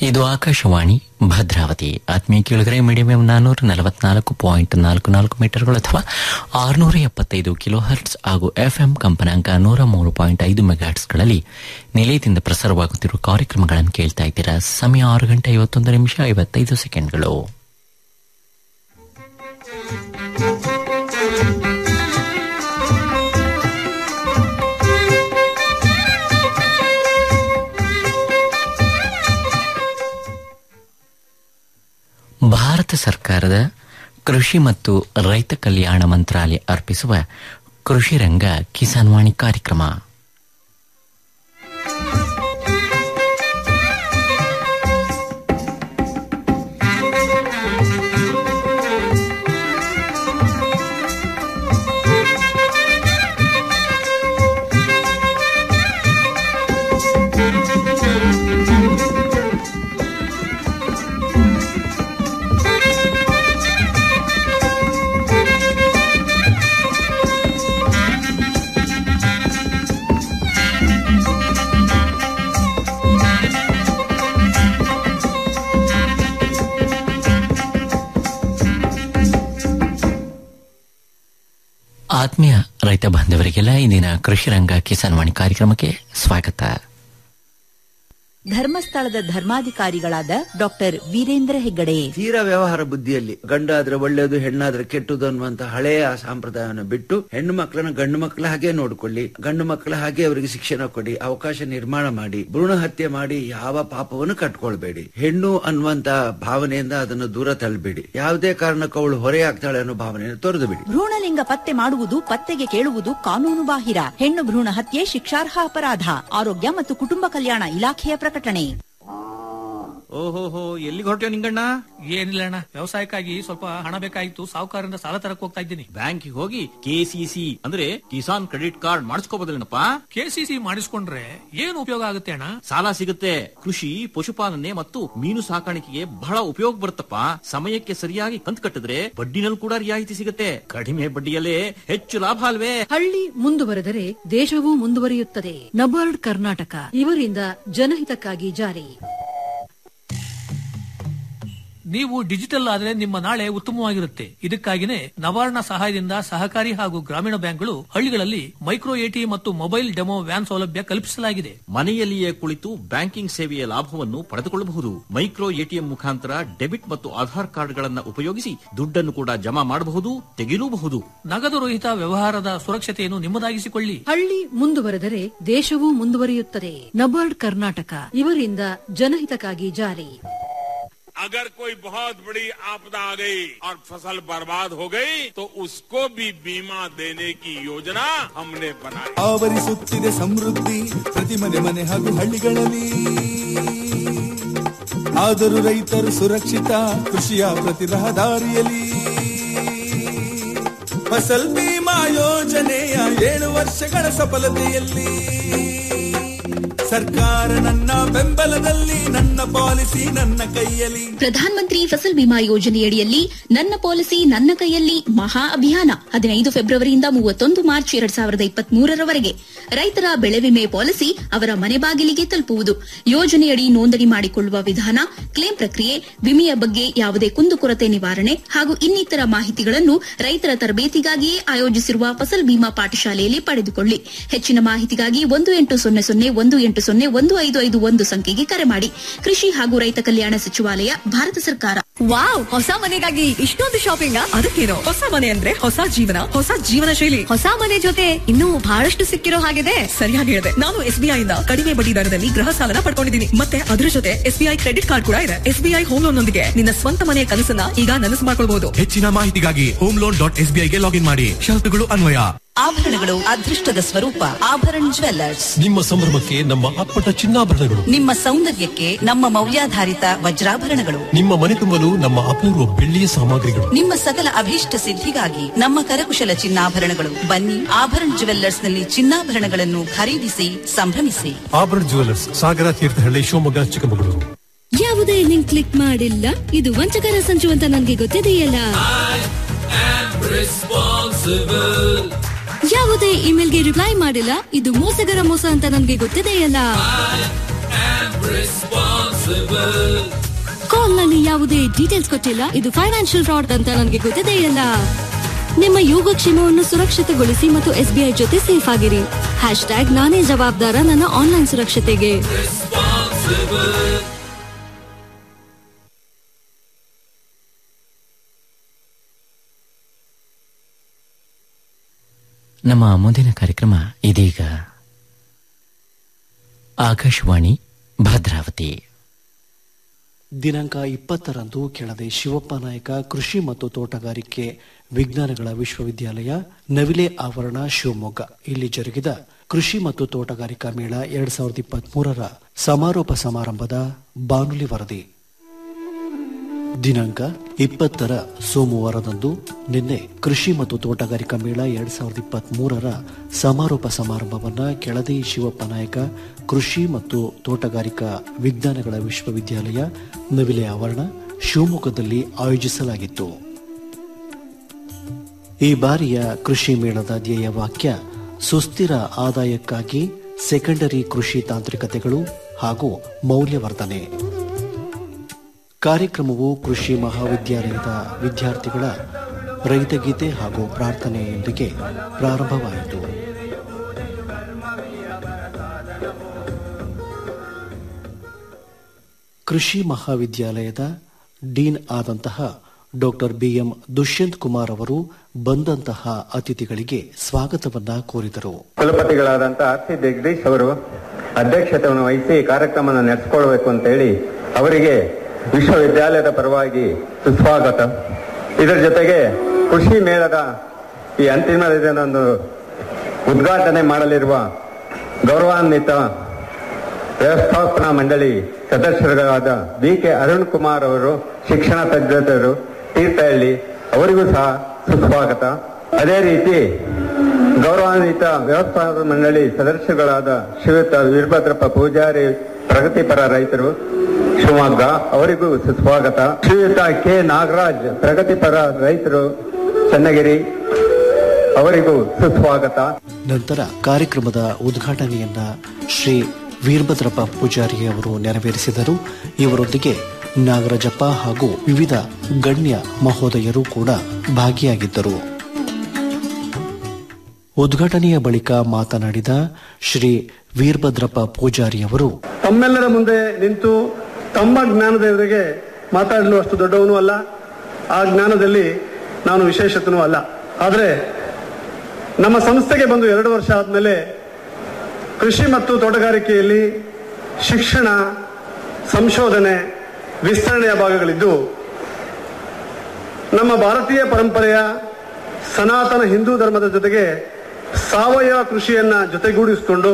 ಇದು ಆಕಾಶವಾಣಿ ಭದ್ರಾವತಿ ಆತ್ಮೀಯ ಕೇಳಿದರೆ ಮೀಡಿಯಂ ಎಂ ನಾನ್ನೂರ ನಲವತ್ನಾಲ್ಕು ಪಾಯಿಂಟ್ ನಾಲ್ಕು ನಾಲ್ಕು ಮೀಟರ್ಗಳು ಅಥವಾ ಆರುನೂರ ಎಪ್ಪತ್ತೈದು ಕಿಲೋ ಹರ್ಟ್ಸ್ ಹಾಗೂ ಎಫ್ಎಂ ಕಂಪನಾಂಕ ನೂರ ಮೂರು ಪಾಯಿಂಟ್ ಐದು ಮೆಗಾಹರ್ಟ್ಸ್ಗಳಲ್ಲಿ ನಿಲಯದಿಂದ ಪ್ರಸಾರವಾಗುತ್ತಿರುವ ಕಾರ್ಯಕ್ರಮಗಳನ್ನು ಕೇಳ್ತಾ ಇದ್ದೀರಾ ಸಮಯ ಆರು ಗಂಟೆ ಐವತ್ತೊಂದು ನಿಮಿಷ ಐವತ್ತೈದು ಸೆಕೆಂಡ್ಗಳು ಭಾರತ ಸರ್ಕಾರದ ಕೃಷಿ ಮತ್ತು ರೈತ ಕಲ್ಯಾಣ ಮಂತ್ರಾಲಯ ಅರ್ಪಿಸುವ ಕೃಷಿ ರಂಗ ಕಿಸಾನ್ ವಾಣಿ ಕಾರ್ಯಕ್ರಮ ಆತ್ಮೀಯ ರೈತ ಬಾಂಧವರಿಗೆಲ್ಲ ಇಂದಿನ ಕೃಷಿ ರಂಗ ಕಿಸಾನ್ ವಾಣಿ ಕಾರ್ಯಕ್ರಮಕ್ಕೆ ಸ್ವಾಗತ ಧರ್ಮಸ್ಥಳದ ಧರ್ಮಾಧಿಕಾರಿಗಳಾದ ಡಾಕ್ಟರ್ ವೀರೇಂದ್ರ ಹೆಗ್ಗಡೆ ತೀರಾ ವ್ಯವಹಾರ ಬುದ್ಧಿಯಲ್ಲಿ ಗಂಡಾದ್ರೆ ಒಳ್ಳೇದು ಹೆಣ್ಣಾದ್ರೆ ಕೆಟ್ಟದು ಅನ್ನುವಂತ ಹಳೆಯ ಸಂಪ್ರದಾಯವನ್ನು ಬಿಟ್ಟು ಹೆಣ್ಣು ಮಕ್ಕಳನ್ನ ಗಂಡು ಮಕ್ಕಳ ಹಾಗೆ ನೋಡ್ಕೊಳ್ಳಿ ಗಂಡು ಮಕ್ಕಳ ಹಾಗೆ ಅವರಿಗೆ ಶಿಕ್ಷಣ ಕೊಡಿ ಅವಕಾಶ ನಿರ್ಮಾಣ ಮಾಡಿ ಭ್ರೂಣ ಹತ್ಯೆ ಮಾಡಿ ಯಾವ ಪಾಪವನ್ನು ಕಟ್ಕೊಳ್ಬೇಡಿ ಹೆಣ್ಣು ಅನ್ನುವಂತ ಭಾವನೆಯಿಂದ ಅದನ್ನು ದೂರ ತಳ್ಳಬೇಡಿ ಯಾವುದೇ ಕಾರಣಕ್ಕೂ ಅವಳು ಹೊರೆಯಾಗ್ತಾಳೆ ಅನ್ನೋ ಭಾವನೆಯನ್ನು ತೊರೆದು ಬಿಡಿ ಭ್ರೂಣಲಿಂಗ ಪತ್ತೆ ಮಾಡುವುದು ಪತ್ತೆಗೆ ಕೇಳುವುದು ಕಾನೂನು ಬಾಹಿರ ಹೆಣ್ಣು ಭ್ರೂಣ ಹತ್ಯೆ ಶಿಕ್ಷಾರ್ಹ ಅಪರಾಧ ಆರೋಗ್ಯ ಮತ್ತು ಕುಟುಂಬ ಕಲ್ಯಾಣ ಇಲಾಖೆಯ ಪ್ರಕಟಣೆ ಓಹೋಹೋ ಎಲ್ಲಿಗೆ ಹೊರಟ್ಯೋ ನಿಂಗಣ್ಣ ಏನಿಲ್ಲ ಅಣ್ಣ ವ್ಯವಸಾಯಕ್ಕಾಗಿ ಸ್ವಲ್ಪ ಹಣ ಬೇಕಾಗಿತ್ತು ಸಾಹುಕಾರರಿಂದ ಸಾಲ ತರಕ್ ಹೋಗ್ತಾ ಇದ್ದೀನಿ ಬ್ಯಾಂಕಿಗೆ ಹೋಗಿ ಕೆಸಿಸಿ ಅಂದ್ರೆ ಕಿಸಾನ್ ಕ್ರೆಡಿಟ್ ಕಾರ್ಡ್ ಮಾಡಿಸ್ಕೋಬೋದಲ್ಲೇನಪ್ಪ ಕೆಸಿಸಿ ಮಾಡಿಸ್ಕೊಂಡ್ರೆ ಏನು ಉಪಯೋಗ ಆಗುತ್ತೆ ಅಣ್ಣ ಸಾಲ ಸಿಗುತ್ತೆ ಕೃಷಿ ಪಶುಪಾಲನೆ ಮತ್ತು ಮೀನು ಸಾಕಾಣಿಕೆಗೆ ಬಹಳ ಉಪಯೋಗ ಬರುತ್ತಪ್ಪ ಸಮಯಕ್ಕೆ ಸರಿಯಾಗಿ ಕಂತು ಕಟ್ಟಿದ್ರೆ ಬಡ್ಡಿನಲ್ಲಿ ಕೂಡ ರಿಯಾಯಿತಿ ಸಿಗುತ್ತೆ ಕಡಿಮೆ ಬಡ್ಡಿಯಲ್ಲೇ ಹೆಚ್ಚು ಲಾಭ ಅಲ್ವೇ ಹಳ್ಳಿ ಮುಂದುವರೆದರೆ ದೇಶವೂ ಮುಂದುವರಿಯುತ್ತದೆ ನಬಾರ್ಡ್ ಕರ್ನಾಟಕ ಇವರಿಂದ ಜನಹಿತಕ್ಕಾಗಿ ಜಾರಿ ನೀವು ಡಿಜಿಟಲ್ ಆದ್ರೆ ನಿಮ್ಮ ನಾಳೆ ಉತ್ತಮವಾಗಿರುತ್ತೆ ಇದಕ್ಕಾಗಿನೇ ನವಾರ್ಣ ಸಹಾಯದಿಂದ ಸಹಕಾರಿ ಹಾಗೂ ಗ್ರಾಮೀಣ ಬ್ಯಾಂಕ್ಗಳು ಹಳ್ಳಿಗಳಲ್ಲಿ ಮೈಕ್ರೋ ಎಟಿ ಮತ್ತು ಮೊಬೈಲ್ ಡೆಮೋ ವ್ಯಾನ್ ಸೌಲಭ್ಯ ಕಲ್ಪಿಸಲಾಗಿದೆ ಮನೆಯಲ್ಲಿಯೇ ಕುಳಿತು ಬ್ಯಾಂಕಿಂಗ್ ಸೇವೆಯ ಲಾಭವನ್ನು ಪಡೆದುಕೊಳ್ಳಬಹುದು ಮೈಕ್ರೋ ಎಟಿಎಂ ಮುಖಾಂತರ ಡೆಬಿಟ್ ಮತ್ತು ಆಧಾರ್ ಕಾರ್ಡ್ಗಳನ್ನು ಉಪಯೋಗಿಸಿ ದುಡ್ಡನ್ನು ಕೂಡ ಜಮಾ ಮಾಡಬಹುದು ತೆಗೆಯಲೂಬಹುದು ನಗದು ರಹಿತ ವ್ಯವಹಾರದ ಸುರಕ್ಷತೆಯನ್ನು ನಿಮ್ಮದಾಗಿಸಿಕೊಳ್ಳಿ ಹಳ್ಳಿ ಮುಂದುವರೆದರೆ ದೇಶವೂ ಮುಂದುವರಿಯುತ್ತದೆ ನಬಾರ್ಡ್ ಕರ್ನಾಟಕ ಇವರಿಂದ ಜನಹಿತಕ್ಕಾಗಿ ಜಾರಿ अगर कोई बहुत बड़ी आपदा आ गई और फसल बर्बाद हो गई तो उसको भी बीमा देने की योजना हमने बनाई ಆವರಿಸುತ್ತಿದೆ ಸಮೃದ್ಧಿ ಪ್ರತಿ ಮನೆ ಮನೆ ಹಾಗೂ ಹಳ್ಳಿಗಳಲ್ಲಿ ಆದರೂ ರೈತರು ಸುರಕ್ಷಿತ ಕೃಷಿಯ ಪ್ರತಿ ರಹದಾರಿಯಲ್ಲಿ ಫಸಲ್ ಬಿಮಾ ಯೋಜನೆಯ ಏಳು ವರ್ಷಗಳ ಸಫಲತೆಯಲ್ಲಿ ಸರ್ಕಾರ ನನ್ನ ಬೆಂಬಲದಲ್ಲಿ ನನ್ನ ಪಾಲಿಸಿ ನನ್ನ ಕೈಯಲ್ಲಿ ಪ್ರಧಾನ ಮಂತ್ರಿ ಫಸಲ್ ಬಿಮಾ ಯೋಜನೆಯಡಿಯಲ್ಲಿ ನನ್ನ ಪಾಲಿಸಿ ನನ್ನ ಕೈಯಲ್ಲಿ ಮಹಾ ಅಭಿಯಾನ ಹದಿನೈದು ಫೆಬ್ರವರಿಯಿಂದ ಮೂವತ್ತೊಂದು ಮಾರ್ಚ್ ಎರಡ್ ಸಾವಿರದ ಇಪ್ಪತ್ತ್ ಮೂರರವರೆಗೆ ರೈತರ ಬೆಳೆ ವಿಮೆ ಪಾಲಿಸಿ ಅವರ ಮನೆ ಬಾಗಿಲಿಗೆ ತಲುಪುವುದು ಯೋಜನೆಯಡಿ ನೋಂದಣಿ ಮಾಡಿಕೊಳ್ಳುವ ವಿಧಾನ ಕ್ಲೇಮ್ ಪ್ರಕ್ರಿಯೆ ವಿಮೆಯ ಬಗ್ಗೆ ಯಾವುದೇ ಕುಂದುಕೊರತೆ ನಿವಾರಣೆ ಹಾಗೂ ಇನ್ನಿತರ ಮಾಹಿತಿಗಳನ್ನು ರೈತರ ತರಬೇತಿಗಾಗಿಯೇ ಆಯೋಜಿಸಿರುವ ಫಸಲ್ ಬಿಮಾ ಪಾಠಶಾಲೆಯಲ್ಲಿ ಪಡೆದುಕೊಳ್ಳಿ ಹೆಚ್ಚಿನ ಮಾಹಿತಿಗಾಗಿ ಒಂದು ಎಂಟು ಸೊನ್ನೆ ಸೊನ್ನೆ ಒಂದು ಎಂಟು ಸೊನ್ನೆ ಒಂದು ಐದು ಐದು ಒಂದು ಸಂಖ್ಯೆಗೆ ಕರೆ ಮಾಡಿ ಕೃಷಿ ಹಾಗೂ ರೈತ ಕಲ್ಯಾಣ ಸಚಿವಾಲಯ ಭಾರತ ಸರ್ಕಾರ ವಾವ್ ಹೊಸ ಮನೆಗಾಗಿ ಇಷ್ಟೊಂದು ಶಾಪಿಂಗ್ ಅದಕ್ಕೇನು ಹೊಸ ಮನೆ ಅಂದ್ರೆ ಹೊಸ ಜೀವನ ಹೊಸ ಜೀವನ ಶೈಲಿ ಹೊಸ ಮನೆ ಜೊತೆ ಇನ್ನೂ ಬಹಳಷ್ಟು ಸಿಕ್ಕಿರೋ ಹಾಗಿದೆ ಸರಿಯಾಗಿ ಹೇಳಿದೆ ನಾನು ಎಸ್ಬಿಐ ಇಂದ ಕಡಿಮೆ ಬಡ್ಡಿ ದರದಲ್ಲಿ ಗೃಹ ಸಾಲನ ಪಡ್ಕೊಂಡಿದ್ದೀನಿ ಮತ್ತೆ ಅದ್ರ ಜೊತೆ ಎಸ್ಬಿಐ ಕ್ರೆಡಿಟ್ ಕಾರ್ಡ್ ಕೂಡ ಇದೆ ಎಸ್ಬಿಐ ಹೋಮ್ ಲೋನ್ ನೊಂದಿಗೆ ನಿನ್ನ ಸ್ವಂತ ಮನೆಯ ಕನಸನ್ನ ಈಗ ನನಸು ಮಾಡ್ಕೊಳ್ಬಹುದು ಹೆಚ್ಚಿನ ಮಾಹಿತಿಗಾಗಿ ಹೋಮ್ ಲೋನ್ ಡಾಟ್ ಎಸ್ಬಿಐಗೆ ಲಾಗಿನ್ ಮಾಡಿ ಷರತ್ತುಗಳು ಅನ್ವಯ ಆಭರಣಗಳು ಅದೃಷ್ಟದ ಸ್ವರೂಪ ಆಭರಣ ಜ್ವೆಲ್ಲರ್ಸ್ ನಿಮ್ಮ ಸಂಭ್ರಮಕ್ಕೆ ನಮ್ಮ ಅಪ್ಪಟ ಚಿನ್ನಾಭರಣಗಳು ನಿಮ್ಮ ಸೌಂದರ್ಯಕ್ಕೆ ನಮ್ಮ ಮೌಲ್ಯಾಧಾರಿತ ವಜ್ರಾಭರಣಗಳು ನಿಮ್ಮ ಮನೆ ತುಂಬಲು ನಮ್ಮ ಅಪೂರ್ವ ಬೆಳ್ಳಿಯ ಸಾಮಗ್ರಿಗಳು ನಿಮ್ಮ ಸಕಲ ಅಭೀಷ್ಟ ಸಿದ್ಧಿಗಾಗಿ ನಮ್ಮ ಕರಕುಶಲ ಚಿನ್ನಾಭರಣಗಳು ಬನ್ನಿ ಆಭರಣ ಜ್ಯುವೆಲ್ಲರ್ಸ್ ನಲ್ಲಿ ಚಿನ್ನಾಭರಣಗಳನ್ನು ಖರೀದಿಸಿ ಸಂಭ್ರಮಿಸಿ ಆಭರಣ ಜುವೆಲ್ಲರ್ಸ್ ಸಾಗರ ತೀರ್ಥಹಳ್ಳಿ ಶಿವಮೊಗ್ಗ ಚಿಕ್ಕಮಗಳೂರು ಯಾವುದೇ ಲಿಂಕ್ ಕ್ಲಿಕ್ ಮಾಡಿಲ್ಲ ಇದು ವಂಚಕರ ಸಂಚು ಅಂತ ನನಗೆ ಗೊತ್ತಿದೆಯಲ್ಲ ಯಾವುದೇ ಇಮೇಲ್ಗೆ ರಿಪ್ಲೈ ಮಾಡಿಲ್ಲ ಇದು ಮೋಸಗರ ಮೋಸ ಅಂತ ನನಗೆ ಗೊತ್ತಿದೆಯಲ್ಲ ಕಾಲ್ ನಲ್ಲಿ ಯಾವುದೇ ಡೀಟೇಲ್ಸ್ ಕೊಟ್ಟಿಲ್ಲ ಇದು ಫೈನಾನ್ಷಿಯಲ್ ಫ್ರಾಡ್ ಅಂತ ನನಗೆ ಗೊತ್ತಿದೆ ಇಲ್ಲ ನಿಮ್ಮ ಯೋಗಕ್ಷೇಮವನ್ನು ಸುರಕ್ಷಿತಗೊಳಿಸಿ ಮತ್ತು ಎಸ್ಬಿಐ ಜೊತೆ ಸೇಫ್ ಆಗಿರಿ ಹ್ಯಾಶ್ ಟ್ಯಾಗ್ ನಾನೇ ಜವಾಬ್ದಾರ ನನ್ನ ಆನ್ಲೈನ್ ಸುರಕ್ಷತೆಗೆ ನಮ್ಮ ಮುಂದಿನ ಕಾರ್ಯಕ್ರಮ ಇದೀಗ ಆಕಾಶವಾಣಿ ಭದ್ರಾವತಿ ದಿನಾಂಕ ಇಪ್ಪತ್ತರಂದು ಕೆಳದೆ ಶಿವಪ್ಪ ನಾಯಕ ಕೃಷಿ ಮತ್ತು ತೋಟಗಾರಿಕೆ ವಿಜ್ಞಾನಗಳ ವಿಶ್ವವಿದ್ಯಾಲಯ ನವಿಲೆ ಆವರಣ ಶಿವಮೊಗ್ಗ ಇಲ್ಲಿ ಜರುಗಿದ ಕೃಷಿ ಮತ್ತು ತೋಟಗಾರಿಕಾ ಮೇಳ ಎರಡ್ ಸಾವಿರದ ಇಪ್ಪತ್ತ್ ಮೂರರ ಸಮಾರೋಪ ಸಮಾರಂಭದ ಬಾನುಲಿ ವರದಿ ದಿನಾಂಕ ಇಪ್ಪತ್ತರ ಸೋಮವಾರದಂದು ನಿನ್ನೆ ಕೃಷಿ ಮತ್ತು ತೋಟಗಾರಿಕಾ ಮೇಳ ಎರಡ್ ಸಾವಿರದ ಇಪ್ಪತ್ತ್ ಮೂರರ ಸಮಾರೋಪ ಸಮಾರಂಭವನ್ನ ಕೆಳದಿ ಶಿವಪ್ಪ ನಾಯಕ ಕೃಷಿ ಮತ್ತು ತೋಟಗಾರಿಕಾ ವಿಜ್ಞಾನಗಳ ವಿಶ್ವವಿದ್ಯಾಲಯ ನವಿಲೆ ಆವರಣ ಶಿವಮೊಗ್ಗದಲ್ಲಿ ಆಯೋಜಿಸಲಾಗಿತ್ತು ಈ ಬಾರಿಯ ಕೃಷಿ ಮೇಳದ ಧ್ಯೇಯ ವಾಕ್ಯ ಸುಸ್ಥಿರ ಆದಾಯಕ್ಕಾಗಿ ಸೆಕೆಂಡರಿ ಕೃಷಿ ತಾಂತ್ರಿಕತೆಗಳು ಹಾಗೂ ಮೌಲ್ಯವರ್ಧನೆ ಕಾರ್ಯಕ್ರಮವು ಕೃಷಿ ಮಹಾವಿದ್ಯಾಲಯದ ವಿದ್ಯಾರ್ಥಿಗಳ ರೈತಗೀತೆ ಹಾಗೂ ಪ್ರಾರ್ಥನೆಯೊಂದಿಗೆ ಪ್ರಾರಂಭವಾಯಿತು ಕೃಷಿ ಮಹಾವಿದ್ಯಾಲಯದ ಡೀನ್ ಆದಂತಹ ಡಾಕ್ಟರ್ ಬಿಎಂ ದುಷ್ಯಂತ್ ಕುಮಾರ್ ಅವರು ಬಂದಂತಹ ಅತಿಥಿಗಳಿಗೆ ಸ್ವಾಗತವನ್ನ ಕೋರಿದರು ಕುಲಪತಿಗಳಾದಂತಹ ಆರ್ ಸಿ ಜಗದೀಶ್ ಅವರು ಅಧ್ಯಕ್ಷತೆಯನ್ನು ವಹಿಸಿ ಕಾರ್ಯಕ್ರಮವನ್ನು ನಡೆಸಿಕೊಳ್ಬೇಕು ಅಂತ ಹೇಳಿ ಅವರಿಗೆ ವಿಶ್ವವಿದ್ಯಾಲಯದ ಪರವಾಗಿ ಸುಸ್ವಾಗತ ಇದರ ಜೊತೆಗೆ ಕೃಷಿ ಮೇಳದ ಈ ಅಂತಿಮ ದಿನದಂದು ಉದ್ಘಾಟನೆ ಮಾಡಲಿರುವ ಗೌರವಾನ್ವಿತ ವ್ಯವಸ್ಥಾಪನಾ ಮಂಡಳಿ ಸದಸ್ಯರುಗಳಾದ ಬಿ ಕೆ ಅರುಣ್ ಕುಮಾರ್ ಅವರು ಶಿಕ್ಷಣ ತಜ್ಞರು ತೀರ್ಥಹಳ್ಳಿ ಅವರಿಗೂ ಸಹ ಸುಸ್ವಾಗತ ಅದೇ ರೀತಿ ಗೌರವಾನ್ವಿತ ವ್ಯವಸ್ಥಾಪನಾ ಮಂಡಳಿ ಸದಸ್ಯರುಗಳಾದ ಶ್ರೀಯುತ ವೀರಭದ್ರಪ್ಪ ಪೂಜಾರಿ ಪ್ರಗತಿಪರ ರೈತರು ಶಿವಮೊಗ್ಗ ಅವರಿಗೂ ಸುಸ್ವಾಗತ ಶ್ರೀಯುತ ಕೆ ನಾಗರಾಜ್ ಪ್ರಗತಿಪರ ರೈತರು ಚನ್ನಗಿರಿ ಅವರಿಗೂ ಸುಸ್ವಾಗತ ನಂತರ ಕಾರ್ಯಕ್ರಮದ ಉದ್ಘಾಟನೆಯನ್ನ ಶ್ರೀ ವೀರಭದ್ರಪ್ಪ ಪೂಜಾರಿ ಅವರು ನೆರವೇರಿಸಿದರು ಇವರೊಂದಿಗೆ ನಾಗರಾಜಪ್ಪ ಹಾಗೂ ವಿವಿಧ ಗಣ್ಯ ಮಹೋದಯರು ಕೂಡ ಭಾಗಿಯಾಗಿದ್ದರು ಉದ್ಘಾಟನೆಯ ಬಳಿಕ ಮಾತನಾಡಿದ ಶ್ರೀ ವೀರಭದ್ರಪ್ಪ ಪೂಜಾರಿ ಅವರು ತಮ್ಮೆಲ್ಲರ ಮುಂದೆ ನಿಂತು ತಮ್ಮ ಜ್ಞಾನದ ಎದುರಿಗೆ ಮಾತಾಡಲು ಅಷ್ಟು ದೊಡ್ಡವನು ಅಲ್ಲ ಆ ಜ್ಞಾನದಲ್ಲಿ ನಾನು ವಿಶೇಷತನೂ ಅಲ್ಲ ಆದರೆ ನಮ್ಮ ಸಂಸ್ಥೆಗೆ ಬಂದು ಎರಡು ವರ್ಷ ಆದಮೇಲೆ ಕೃಷಿ ಮತ್ತು ತೋಟಗಾರಿಕೆಯಲ್ಲಿ ಶಿಕ್ಷಣ ಸಂಶೋಧನೆ ವಿಸ್ತರಣೆಯ ಭಾಗಗಳಿದ್ದು ನಮ್ಮ ಭಾರತೀಯ ಪರಂಪರೆಯ ಸನಾತನ ಹಿಂದೂ ಧರ್ಮದ ಜೊತೆಗೆ ಸಾವಯವ ಕೃಷಿಯನ್ನ ಜೊತೆಗೂಡಿಸಿಕೊಂಡು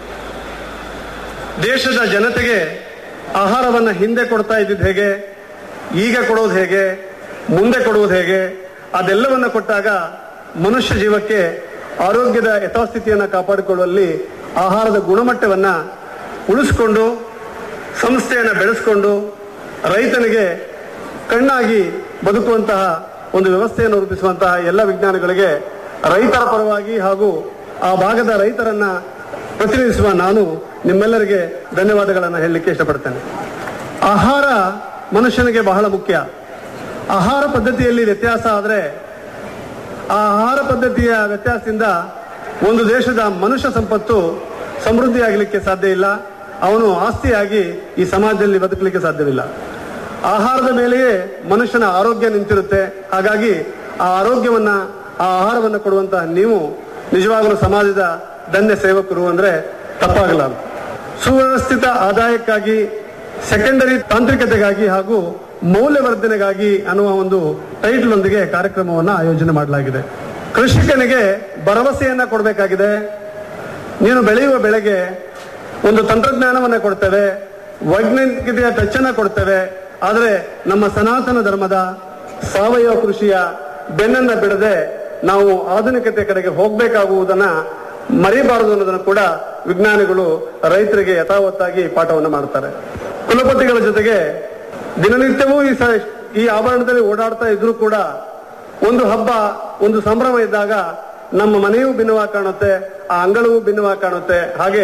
ದೇಶದ ಜನತೆಗೆ ಆಹಾರವನ್ನ ಹಿಂದೆ ಕೊಡ್ತಾ ಇದ್ದಿದ್ದು ಹೇಗೆ ಈಗ ಕೊಡೋದು ಹೇಗೆ ಮುಂದೆ ಕೊಡುವುದು ಹೇಗೆ ಅದೆಲ್ಲವನ್ನ ಕೊಟ್ಟಾಗ ಮನುಷ್ಯ ಜೀವಕ್ಕೆ ಆರೋಗ್ಯದ ಯಥಾಸ್ಥಿತಿಯನ್ನು ಕಾಪಾಡಿಕೊಳ್ಳುವಲ್ಲಿ ಆಹಾರದ ಗುಣಮಟ್ಟವನ್ನ ಉಳಿಸ್ಕೊಂಡು ಸಂಸ್ಥೆಯನ್ನು ಬೆಳೆಸ್ಕೊಂಡು ರೈತನಿಗೆ ಕಣ್ಣಾಗಿ ಬದುಕುವಂತಹ ಒಂದು ವ್ಯವಸ್ಥೆಯನ್ನು ರೂಪಿಸುವಂತಹ ಎಲ್ಲ ವಿಜ್ಞಾನಿಗಳಿಗೆ ರೈತರ ಪರವಾಗಿ ಹಾಗೂ ಆ ಭಾಗದ ರೈತರನ್ನ ಪ್ರತಿನಿಧಿಸುವ ನಾನು ನಿಮ್ಮೆಲ್ಲರಿಗೆ ಧನ್ಯವಾದಗಳನ್ನು ಹೇಳಲಿಕ್ಕೆ ಇಷ್ಟಪಡ್ತೇನೆ ಆಹಾರ ಮನುಷ್ಯನಿಗೆ ಬಹಳ ಮುಖ್ಯ ಆಹಾರ ಪದ್ಧತಿಯಲ್ಲಿ ವ್ಯತ್ಯಾಸ ಆದರೆ ಆ ಆಹಾರ ಪದ್ಧತಿಯ ವ್ಯತ್ಯಾಸದಿಂದ ಒಂದು ದೇಶದ ಮನುಷ್ಯ ಸಂಪತ್ತು ಸಮೃದ್ಧಿಯಾಗಲಿಕ್ಕೆ ಸಾಧ್ಯ ಇಲ್ಲ ಅವನು ಆಸ್ತಿಯಾಗಿ ಈ ಸಮಾಜದಲ್ಲಿ ಬದುಕಲಿಕ್ಕೆ ಸಾಧ್ಯವಿಲ್ಲ ಆಹಾರದ ಮೇಲೆಯೇ ಮನುಷ್ಯನ ಆರೋಗ್ಯ ನಿಂತಿರುತ್ತೆ ಹಾಗಾಗಿ ಆ ಆರೋಗ್ಯವನ್ನ ಆ ಆಹಾರವನ್ನು ಕೊಡುವಂತಹ ನೀವು ನಿಜವಾಗಲೂ ಸಮಾಜದ ಧನ್ಯ ಸೇವಕರು ಅಂದ್ರೆ ತಪ್ಪಾಗಲಾರದು ಸುವ್ಯವಸ್ಥಿತ ಆದಾಯಕ್ಕಾಗಿ ಸೆಕೆಂಡರಿ ತಾಂತ್ರಿಕತೆಗಾಗಿ ಹಾಗೂ ಮೌಲ್ಯವರ್ಧನೆಗಾಗಿ ಅನ್ನುವ ಒಂದು ಟೈಟಲ್ ಒಂದಿಗೆ ಕಾರ್ಯಕ್ರಮವನ್ನು ಆಯೋಜನೆ ಮಾಡಲಾಗಿದೆ ಕೃಷಿಕನಿಗೆ ಭರವಸೆಯನ್ನ ಕೊಡಬೇಕಾಗಿದೆ ನೀನು ಬೆಳೆಯುವ ಬೆಳೆಗೆ ಒಂದು ತಂತ್ರಜ್ಞಾನವನ್ನ ಕೊಡ್ತೇವೆ ವೈಜ್ಞಾನಿಕತೆಯ ಟಚ್ಚನ್ನ ಕೊಡ್ತೇವೆ ಆದರೆ ನಮ್ಮ ಸನಾತನ ಧರ್ಮದ ಸಾವಯವ ಕೃಷಿಯ ಬೆನ್ನನ್ನ ಬಿಡದೆ ನಾವು ಆಧುನಿಕತೆ ಕಡೆಗೆ ಹೋಗಬೇಕಾಗುವುದನ್ನ ಮರಿಬಾರದು ಅನ್ನೋದನ್ನು ಕೂಡ ವಿಜ್ಞಾನಿಗಳು ರೈತರಿಗೆ ಯಥಾವತ್ತಾಗಿ ಪಾಠವನ್ನು ಮಾಡ್ತಾರೆ ಕುಲಪತಿಗಳ ಜೊತೆಗೆ ದಿನನಿತ್ಯವೂ ಈ ಸ- ಈ ಆವರಣದಲ್ಲಿ ಓಡಾಡ್ತಾ ಇದ್ರೂ ಕೂಡ ಒಂದು ಹಬ್ಬ ಒಂದು ಸಂಭ್ರಮ ಇದ್ದಾಗ ನಮ್ಮ ಮನೆಯೂ ಭಿನ್ನವಾಗಿ ಕಾಣುತ್ತೆ ಆ ಅಂಗಳವೂ ಭಿನ್ನವಾಗಿ ಕಾಣುತ್ತೆ ಹಾಗೆ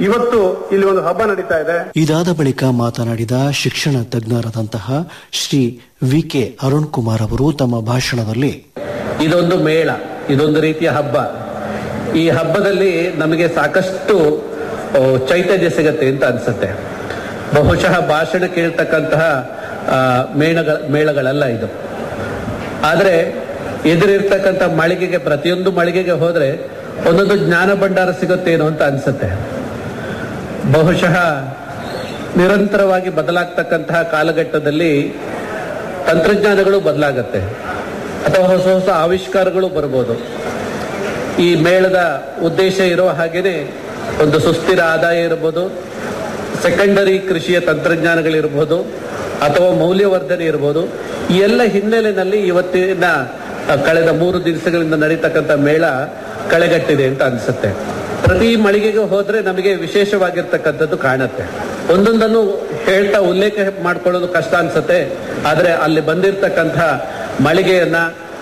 ಇವತ್ತು ಇಲ್ಲಿ ಒಂದು ಹಬ್ಬ ನಡೀತಾ ಇದೆ ಇದಾದ ಬಳಿಕ ಮಾತನಾಡಿದ ಶಿಕ್ಷಣ ತಜ್ಞರಾದಂತಹ ಶ್ರೀ ವಿ ಕೆ ಅರುಣ್ ಕುಮಾರ್ ಅವರು ತಮ್ಮ ಭಾಷಣದಲ್ಲಿ ಇದೊಂದು ಮೇಳ ಇದೊಂದು ರೀತಿಯ ಹಬ್ಬ ಈ ಹಬ್ಬದಲ್ಲಿ ನಮಗೆ ಸಾಕಷ್ಟು ಆ, ಚೈತನ್ಯ ಸಿಗತ್ತೆ ಅಂತ ಅನ್ಸುತ್ತೆ ಬಹುಶಃ ಭಾಷಣ ಕೇಳ್ತಕ್ಕಂತಹ ಆ, ಮೇಳಗಳ ಮೇಳಗಳಲ್ಲ ಇದು ಆದರೆ ಎದುರಿರ್ತಕ್ಕಂಥ ಮಳಿಗೆಗೆ ಪ್ರತಿಯೊಂದು ಮಳಿಗೆಗೆ ಹೋದ್ರೆ ಒಂದೊಂದು ಜ್ಞಾನ ಭಂಡಾರ ಸಿಗುತ್ತೇನೋ ಅಂತ ಅನ್ಸುತ್ತೆ ಬಹುಶಃ ನಿರಂತರವಾಗಿ ಬದಲಾಗ್ತಕ್ಕಂತಹ ಕಾಲಘಟ್ಟದಲ್ಲಿ ತಂತ್ರಜ್ಞಾನಗಳು ಬದಲಾಗತ್ತೆ ಅಥವಾ ಹೊಸ ಹೊಸ ಆವಿಷ್ಕಾರಗಳು ಬರ್ಬೋದು ಈ ಮೇಳದ ಉದ್ದೇಶ ಇರೋ ಹಾಗೇನೆ ಒಂದು ಸುಸ್ಥಿರ ಆದಾಯ ಇರ್ಬೋದು ಸೆಕೆಂಡರಿ ಕೃಷಿಯ ತಂತ್ರಜ್ಞಾನಗಳಿರ್ಬೋದು ಅಥವಾ ಮೌಲ್ಯವರ್ಧನೆ ಇರ್ಬೋದು ಈ ಎಲ್ಲ ಹಿನ್ನೆಲೆಯಲ್ಲಿ ಇವತ್ತಿನ ಆ, ಕಳೆದ ಮೂರು ದಿವಸಗಳಿಂದ ನಡೀತಕ್ಕಂಥ ಮೇಳ ಕಳೆಗಟ್ಟಿದೆ ಅಂತ ಅನ್ಸುತ್ತೆ ಪ್ರತಿ ಮಳಿಗೆಗೆ ಹೋದ್ರೆ ನಮಗೆ ವಿಶೇಷವಾಗಿರ್ತಕ್ಕಂಥದ್ದು ಕಾಣುತ್ತೆ ಒಂದೊಂದನ್ನು ಹೇಳ್ತಾ ಉಲ್ಲೇಖ ಮಾಡ್ಕೊಳ್ಳೋದು ಕಷ್ಟ ಅನ್ಸುತ್ತೆ ಆದ್ರೆ ಅಲ್ಲಿ ಬಂದಿರತಕ್ಕಂಥ ಮಳಿಗೆಯನ್ನ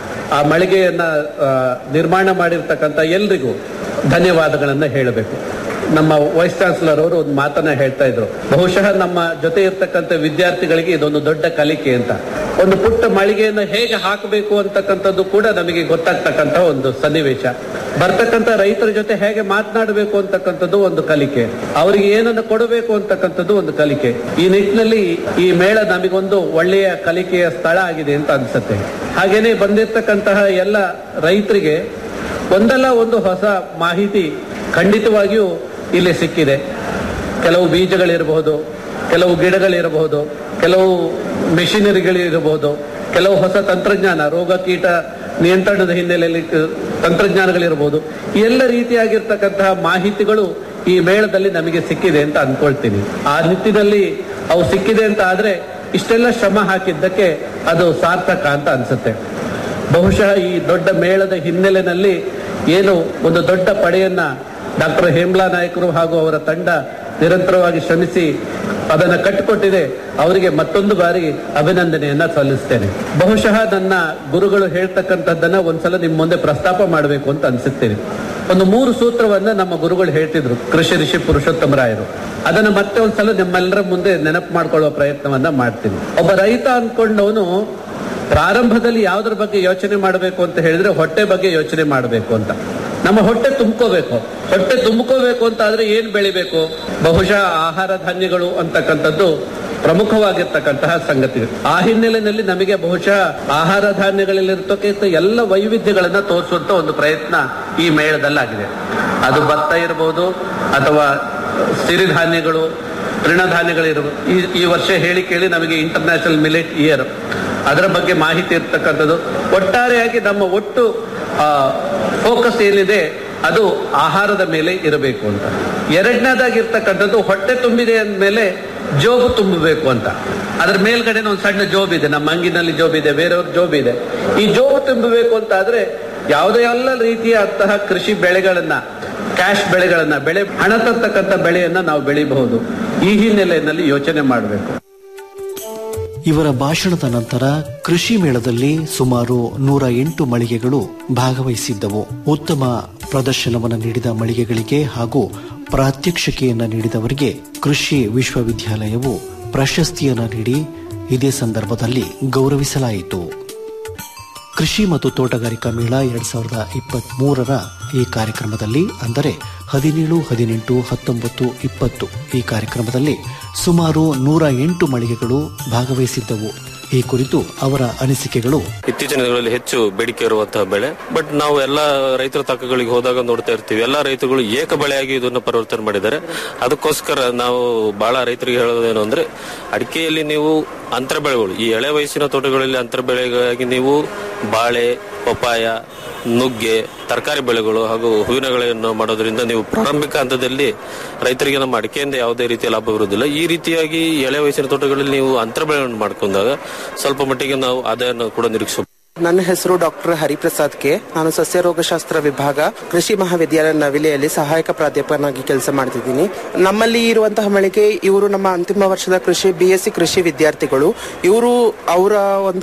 ಆ ಮಳಿಗೆಯನ್ನ ಆ, ನಿರ್ಮಾಣ ಮಾಡಿರ್ತಕ್ಕಂಥ ಎಲ್ರಿಗೂ ಧನ್ಯವಾದಗಳನ್ನ ಹೇಳಬೇಕು ನಮ್ಮ ವೈಸ್ ಚಾನ್ಸಲರ್ ಅವರು ಒಂದು ಮಾತನ್ನ ಹೇಳ್ತಾ ಇದ್ರು ಬಹುಶಃ ನಮ್ಮ ಜೊತೆ ಇರ್ತಕ್ಕಂಥ ವಿದ್ಯಾರ್ಥಿಗಳಿಗೆ ಇದೊಂದು ದೊಡ್ಡ ಕಲಿಕೆ ಅಂತ ಒಂದು ಪುಟ್ಟ ಮಳಿಗೆಯನ್ನು ಹೇಗೆ ಹಾಕಬೇಕು ಅಂತಕ್ಕಂಥದ್ದು ಕೂಡ ನಮಗೆ ಗೊತ್ತಾಗ್ತಕ್ಕಂಥ ಒಂದು ಸನ್ನಿವೇಶ ಬರ್ತಕ್ಕಂಥ ರೈತರ ಜೊತೆ ಹೇಗೆ ಮಾತನಾಡಬೇಕು ಅಂತಕ್ಕಂಥದ್ದು ಒಂದು ಕಲಿಕೆ ಅವರಿಗೆ ಏನನ್ನು ಕೊಡಬೇಕು ಅಂತಕ್ಕಂಥದ್ದು ಒಂದು ಕಲಿಕೆ ಈ ನಿಟ್ಟಿನಲ್ಲಿ ಈ ಮೇಳ ನಮಗೊಂದು ಒಳ್ಳೆಯ ಕಲಿಕೆಯ ಸ್ಥಳ ಆಗಿದೆ ಅಂತ ಅನ್ಸುತ್ತೆ ಹಾಗೇನೆ ಬಂದಿರತಕ್ಕಂತಹ ಎಲ್ಲ ರೈತರಿಗೆ ಒಂದಲ್ಲ ಒಂದು ಹೊಸ ಮಾಹಿತಿ ಖಂಡಿತವಾಗಿಯೂ ಇಲ್ಲಿ ಸಿಕ್ಕಿದೆ ಕೆಲವು ಬೀಜಗಳಿರಬಹುದು ಕೆಲವು ಗಿಡಗಳಿರಬಹುದು ಕೆಲವು ಮೆಷಿನರಿಗಳಿರಬಹುದು ಕೆಲವು ಹೊಸ ತಂತ್ರಜ್ಞಾನ ರೋಗ ಕೀಟ ನಿಯಂತ್ರಣದ ಹಿನ್ನೆಲೆಯಲ್ಲಿ ಅಹ್, ತಂತ್ರಜ್ಞಾನಗಳಿರಬಹುದು ಈ ಎಲ್ಲ ರೀತಿಯಾಗಿರ್ತಕ್ಕಂತಹ ಮಾಹಿತಿಗಳು ಈ ಮೇಳದಲ್ಲಿ ನಮಗೆ ಸಿಕ್ಕಿದೆ ಅಂತ ಅನ್ಕೊಳ್ತೀನಿ ಆ ನಿಟ್ಟಿನಲ್ಲಿ ಅವು ಸಿಕ್ಕಿದೆ ಅಂತ ಆದ್ರೆ ಇಷ್ಟೆಲ್ಲ ಶ್ರಮ ಹಾಕಿದ್ದಕ್ಕೆ ಅದು ಸಾರ್ಥಕ ಅಂತ ಅನ್ಸುತ್ತೆ ಬಹುಶಃ ಈ ದೊಡ್ಡ ಮೇಳದ ಹಿನ್ನೆಲೆಯಲ್ಲಿ ಏನು ಒಂದು ದೊಡ್ಡ ಪಡೆಯನ್ನ ಡಾಕ್ಟರ್ ಹೇಮ್ಲಾ ನಾಯಕರು ಹಾಗೂ ಅವರ ತಂಡ ನಿರಂತರವಾಗಿ ಶ್ರಮಿಸಿ ಅದನ್ನ ಕಟ್ಟಿಕೊಟ್ಟಿದೆ ಅವರಿಗೆ ಮತ್ತೊಂದು ಬಾರಿ ಅಭಿನಂದನೆಯನ್ನ ಸಲ್ಲಿಸ್ತೇನೆ ಬಹುಶಃ ನನ್ನ ಗುರುಗಳು ಹೇಳ್ತಕ್ಕಂಥದ್ದನ್ನ ಒಂದ್ಸಲ ನಿಮ್ ಮುಂದೆ ಪ್ರಸ್ತಾಪ ಮಾಡಬೇಕು ಅಂತ ಅನ್ಸುತ್ತೇನೆ ಒಂದು ಮೂರು ಸೂತ್ರವನ್ನ ನಮ್ಮ ಗುರುಗಳು ಹೇಳ್ತಿದ್ರು ಕೃಷಿ ಋಷಿ ಪುರುಷೋತ್ತಮರಾಯರು ಅದನ್ನ ಮತ್ತೆ ಒಂದ್ಸಲ ನಿಮ್ಮೆಲ್ಲರ ಮುಂದೆ ನೆನಪು ಮಾಡ್ಕೊಳ್ಳುವ ಪ್ರಯತ್ನವನ್ನ ಮಾಡ್ತೀನಿ ಒಬ್ಬ ರೈತ ಅನ್ಕೊಂಡವನು ಪ್ರಾರಂಭದಲ್ಲಿ ಯಾವುದ್ರ ಬಗ್ಗೆ ಯೋಚನೆ ಮಾಡಬೇಕು ಅಂತ ಹೇಳಿದ್ರೆ ಹೊಟ್ಟೆ ಬಗ್ಗೆ ಯೋಚನೆ ಮಾಡಬೇಕು ಅಂತ ನಮ್ಮ ಹೊಟ್ಟೆ ತುಂಬ್ಕೋಬೇಕು ಹೊಟ್ಟೆ ತುಂಬ್ಕೋಬೇಕು ಅಂತ ಆದ್ರೆ ಏನ್ ಬೆಳಿಬೇಕು ಬಹುಶಃ ಆಹಾರ ಧಾನ್ಯಗಳು ಅಂತಕ್ಕಂಥದ್ದು ಪ್ರಮುಖವಾಗಿರ್ತಕ್ಕಂತಹ ಸಂಗತಿ ಆ ಹಿನ್ನೆಲೆಯಲ್ಲಿ ನಮಗೆ ಬಹುಶಃ ಆಹಾರ ಧಾನ್ಯಗಳಲ್ಲಿರ್ತಕ್ಕಂಥ ಎಲ್ಲ ವೈವಿಧ್ಯಗಳನ್ನ ತೋರಿಸುವಂತ ಒಂದು ಪ್ರಯತ್ನ ಈ ಮೇಳದಲ್ಲಾಗಿದೆ ಅದು ಭತ್ತ ಇರಬಹುದು ಅಥವಾ ಸಿರಿಧಾನ್ಯಗಳು ತೃಣಧಾನ್ಯಗಳಿರಬಹುದು ಈ ಈ ವರ್ಷ ಹೇಳಿ ಕೇಳಿ ನಮಗೆ ಇಂಟರ್ನ್ಯಾಷನಲ್ ಮಿಲೆಟ್ ಇಯರ್ ಅದರ ಬಗ್ಗೆ ಮಾಹಿತಿ ಇರ್ತಕ್ಕಂಥದ್ದು ಒಟ್ಟಾರೆಯಾಗಿ ನಮ್ಮ ಒಟ್ಟು ಫೋಕಸ್ ಏನಿದೆ ಅದು ಆಹಾರದ ಮೇಲೆ ಇರಬೇಕು ಅಂತ ಎರಡನೇದಾಗಿರ್ತಕ್ಕಂಥದ್ದು ಹೊಟ್ಟೆ ತುಂಬಿದೆ ಅಂದಮೇಲೆ ಜೋಬು ತುಂಬಬೇಕು ಅಂತ ಅದ್ರ ಮೇಲ್ಗಡೆ ಒಂದು ಸಣ್ಣ ಜೋಬ್ ಇದೆ ನಮ್ಮ ಅಂಗಿನಲ್ಲಿ ಜೋಬ್ ಇದೆ ಬೇರೆಯವ್ರ ಜೋಬ್ ಇದೆ ಈ ಜೋಬು ತುಂಬಬೇಕು ಅಂತ ಆದ್ರೆ ಯಾವುದೇ ಎಲ್ಲ ರೀತಿಯ ಅಂತಹ ಕೃಷಿ ಬೆಳೆಗಳನ್ನ ಕ್ಯಾಶ್ ಬೆಳೆಗಳನ್ನ ಬೆಳೆ ಹಣ ತರ್ತಕ್ಕಂಥ ಬೆಳೆಯನ್ನ ನಾವು ಬೆಳಿಬಹುದು ಈ ಹಿನ್ನೆಲೆಯಲ್ಲಿ ಯೋಚನೆ ಮಾಡಬೇಕು ಇವರ ಭಾಷಣದ ನಂತರ ಕೃಷಿ ಮೇಳದಲ್ಲಿ ಸುಮಾರು ನೂರ ಎಂಟು ಮಳಿಗೆಗಳು ಭಾಗವಹಿಸಿದ್ದವು ಉತ್ತಮ ಪ್ರದರ್ಶನವನ್ನು ನೀಡಿದ ಮಳಿಗೆಗಳಿಗೆ ಹಾಗೂ ಪ್ರಾತ್ಯಕ್ಷಿಕೆಯನ್ನ ನೀಡಿದವರಿಗೆ ಕೃಷಿ ವಿಶ್ವವಿದ್ಯಾಲಯವು ಪ್ರಶಸ್ತಿಯನ್ನ ನೀಡಿ ಇದೇ ಸಂದರ್ಭದಲ್ಲಿ ಗೌರವಿಸಲಾಯಿತು ಕೃಷಿ ಮತ್ತು ತೋಟಗಾರಿಕಾ ಮೇಳ ಎರಡ್ ಸಾವಿರದ ಇಪ್ಪತ್ತ್ ಮೂರರ ಈ ಕಾರ್ಯಕ್ರಮದಲ್ಲಿ ಅಂದರೆ ಹದಿನೇಳು ಹದಿನೆಂಟು ಹತ್ತೊಂಬತ್ತು ಇಪ್ಪತ್ತು ಈ ಕಾರ್ಯಕ್ರಮದಲ್ಲಿ ಸುಮಾರು ನೂರ ಎಂಟು ಮಳಿಗೆಗಳು ಭಾಗವಹಿಸಿದ್ದವು ಈ ಕುರಿತು ಅವರ ಅನಿಸಿಕೆಗಳು ಇತ್ತೀಚಿನ ದಿನಗಳಲ್ಲಿ ಹೆಚ್ಚು ಬೇಡಿಕೆ ಇರುವಂತಹ ಬೆಳೆ ಬಟ್ ನಾವು ಎಲ್ಲ ರೈತರ ತಕ್ಕಗಳಿಗೆ ಹೋದಾಗ ನೋಡ್ತಾ ಇರ್ತೀವಿ ಎಲ್ಲ ರೈತರುಗಳು ಏಕ ಬೆಳೆಯಾಗಿ ಇದನ್ನ ಪರಿವರ್ತನೆ ಮಾಡಿದ್ದಾರೆ ಅದಕ್ಕೋಸ್ಕರ ನಾವು ಬಹಳ ರೈತರಿಗೆ ಹೇಳೋದೇನು ಅಂದ್ರೆ ಅಡಿಕೆಯಲ್ಲಿ ನೀವು ಅಂತರ ಬೆಳೆಗಳು ಈ ಎಳೆ ವಯಸ್ಸಿನ ತೋಟಗಳಲ್ಲಿ ಅಂತರ ಬೆಳೆಗಾಗಿ ನೀವು ಬಾಳೆ ಪಪಾಯ ನುಗ್ಗೆ ತರಕಾರಿ ಬೆಳೆಗಳು ಹಾಗೂ ಹೂವಿನ ಬೆಳೆಯನ್ನು ಮಾಡೋದ್ರಿಂದ ನೀವು ಪ್ರಾರಂಭಿಕ ಹಂತದಲ್ಲಿ ರೈತರಿಗೆ ನಮ್ಮ ಅಡಿಕೆಯಿಂದ ಯಾವುದೇ ರೀತಿಯ ಲಾಭ ಇರುವುದಿಲ್ಲ ಈ ರೀತಿಯಾಗಿ ಎಳೆ ವಯಸ್ಸಿನ ತೋಟಗಳಲ್ಲಿ ನೀವು ಅಂತರ ಬೆಳೆಯನ್ನು ಮಾಡ್ಕೊಂಡಾಗ ಸ್ವಲ್ಪ ಮಟ್ಟಿಗೆ ನಾವು ಆದಾಯವನ್ನು ಕೂಡ ನಿರೀಕ್ಷಿಸಬಹುದು ನನ್ನ ಹೆಸರು ಡಾಕ್ಟರ್ ಹರಿಪ್ರಸಾದ್ ಕೆ ನಾನು ಸಸ್ಯ ರೋಗಶಾಸ್ತ್ರ ವಿಭಾಗ ಕೃಷಿ ಮಹಾವಿದ್ಯಾಲಯ ನವಿಲೆಯಲ್ಲಿ ಸಹಾಯಕ ಪ್ರಾಧ್ಯಾಪಕನಾಗಿ ಕೆಲಸ ಮಾಡ್ತಿದ್ದೀನಿ ನಮ್ಮಲ್ಲಿ ಇರುವಂತಹ ಮಳಿಗೆ ಇವರು ನಮ್ಮ ಅಂತಿಮ ವರ್ಷದ ಕೃಷಿ ಬಿ ಎಸ್ ಸಿ ಕೃಷಿ ವಿದ್ಯಾರ್ಥಿಗಳು ಇವರು ಅವರ ಒಂದು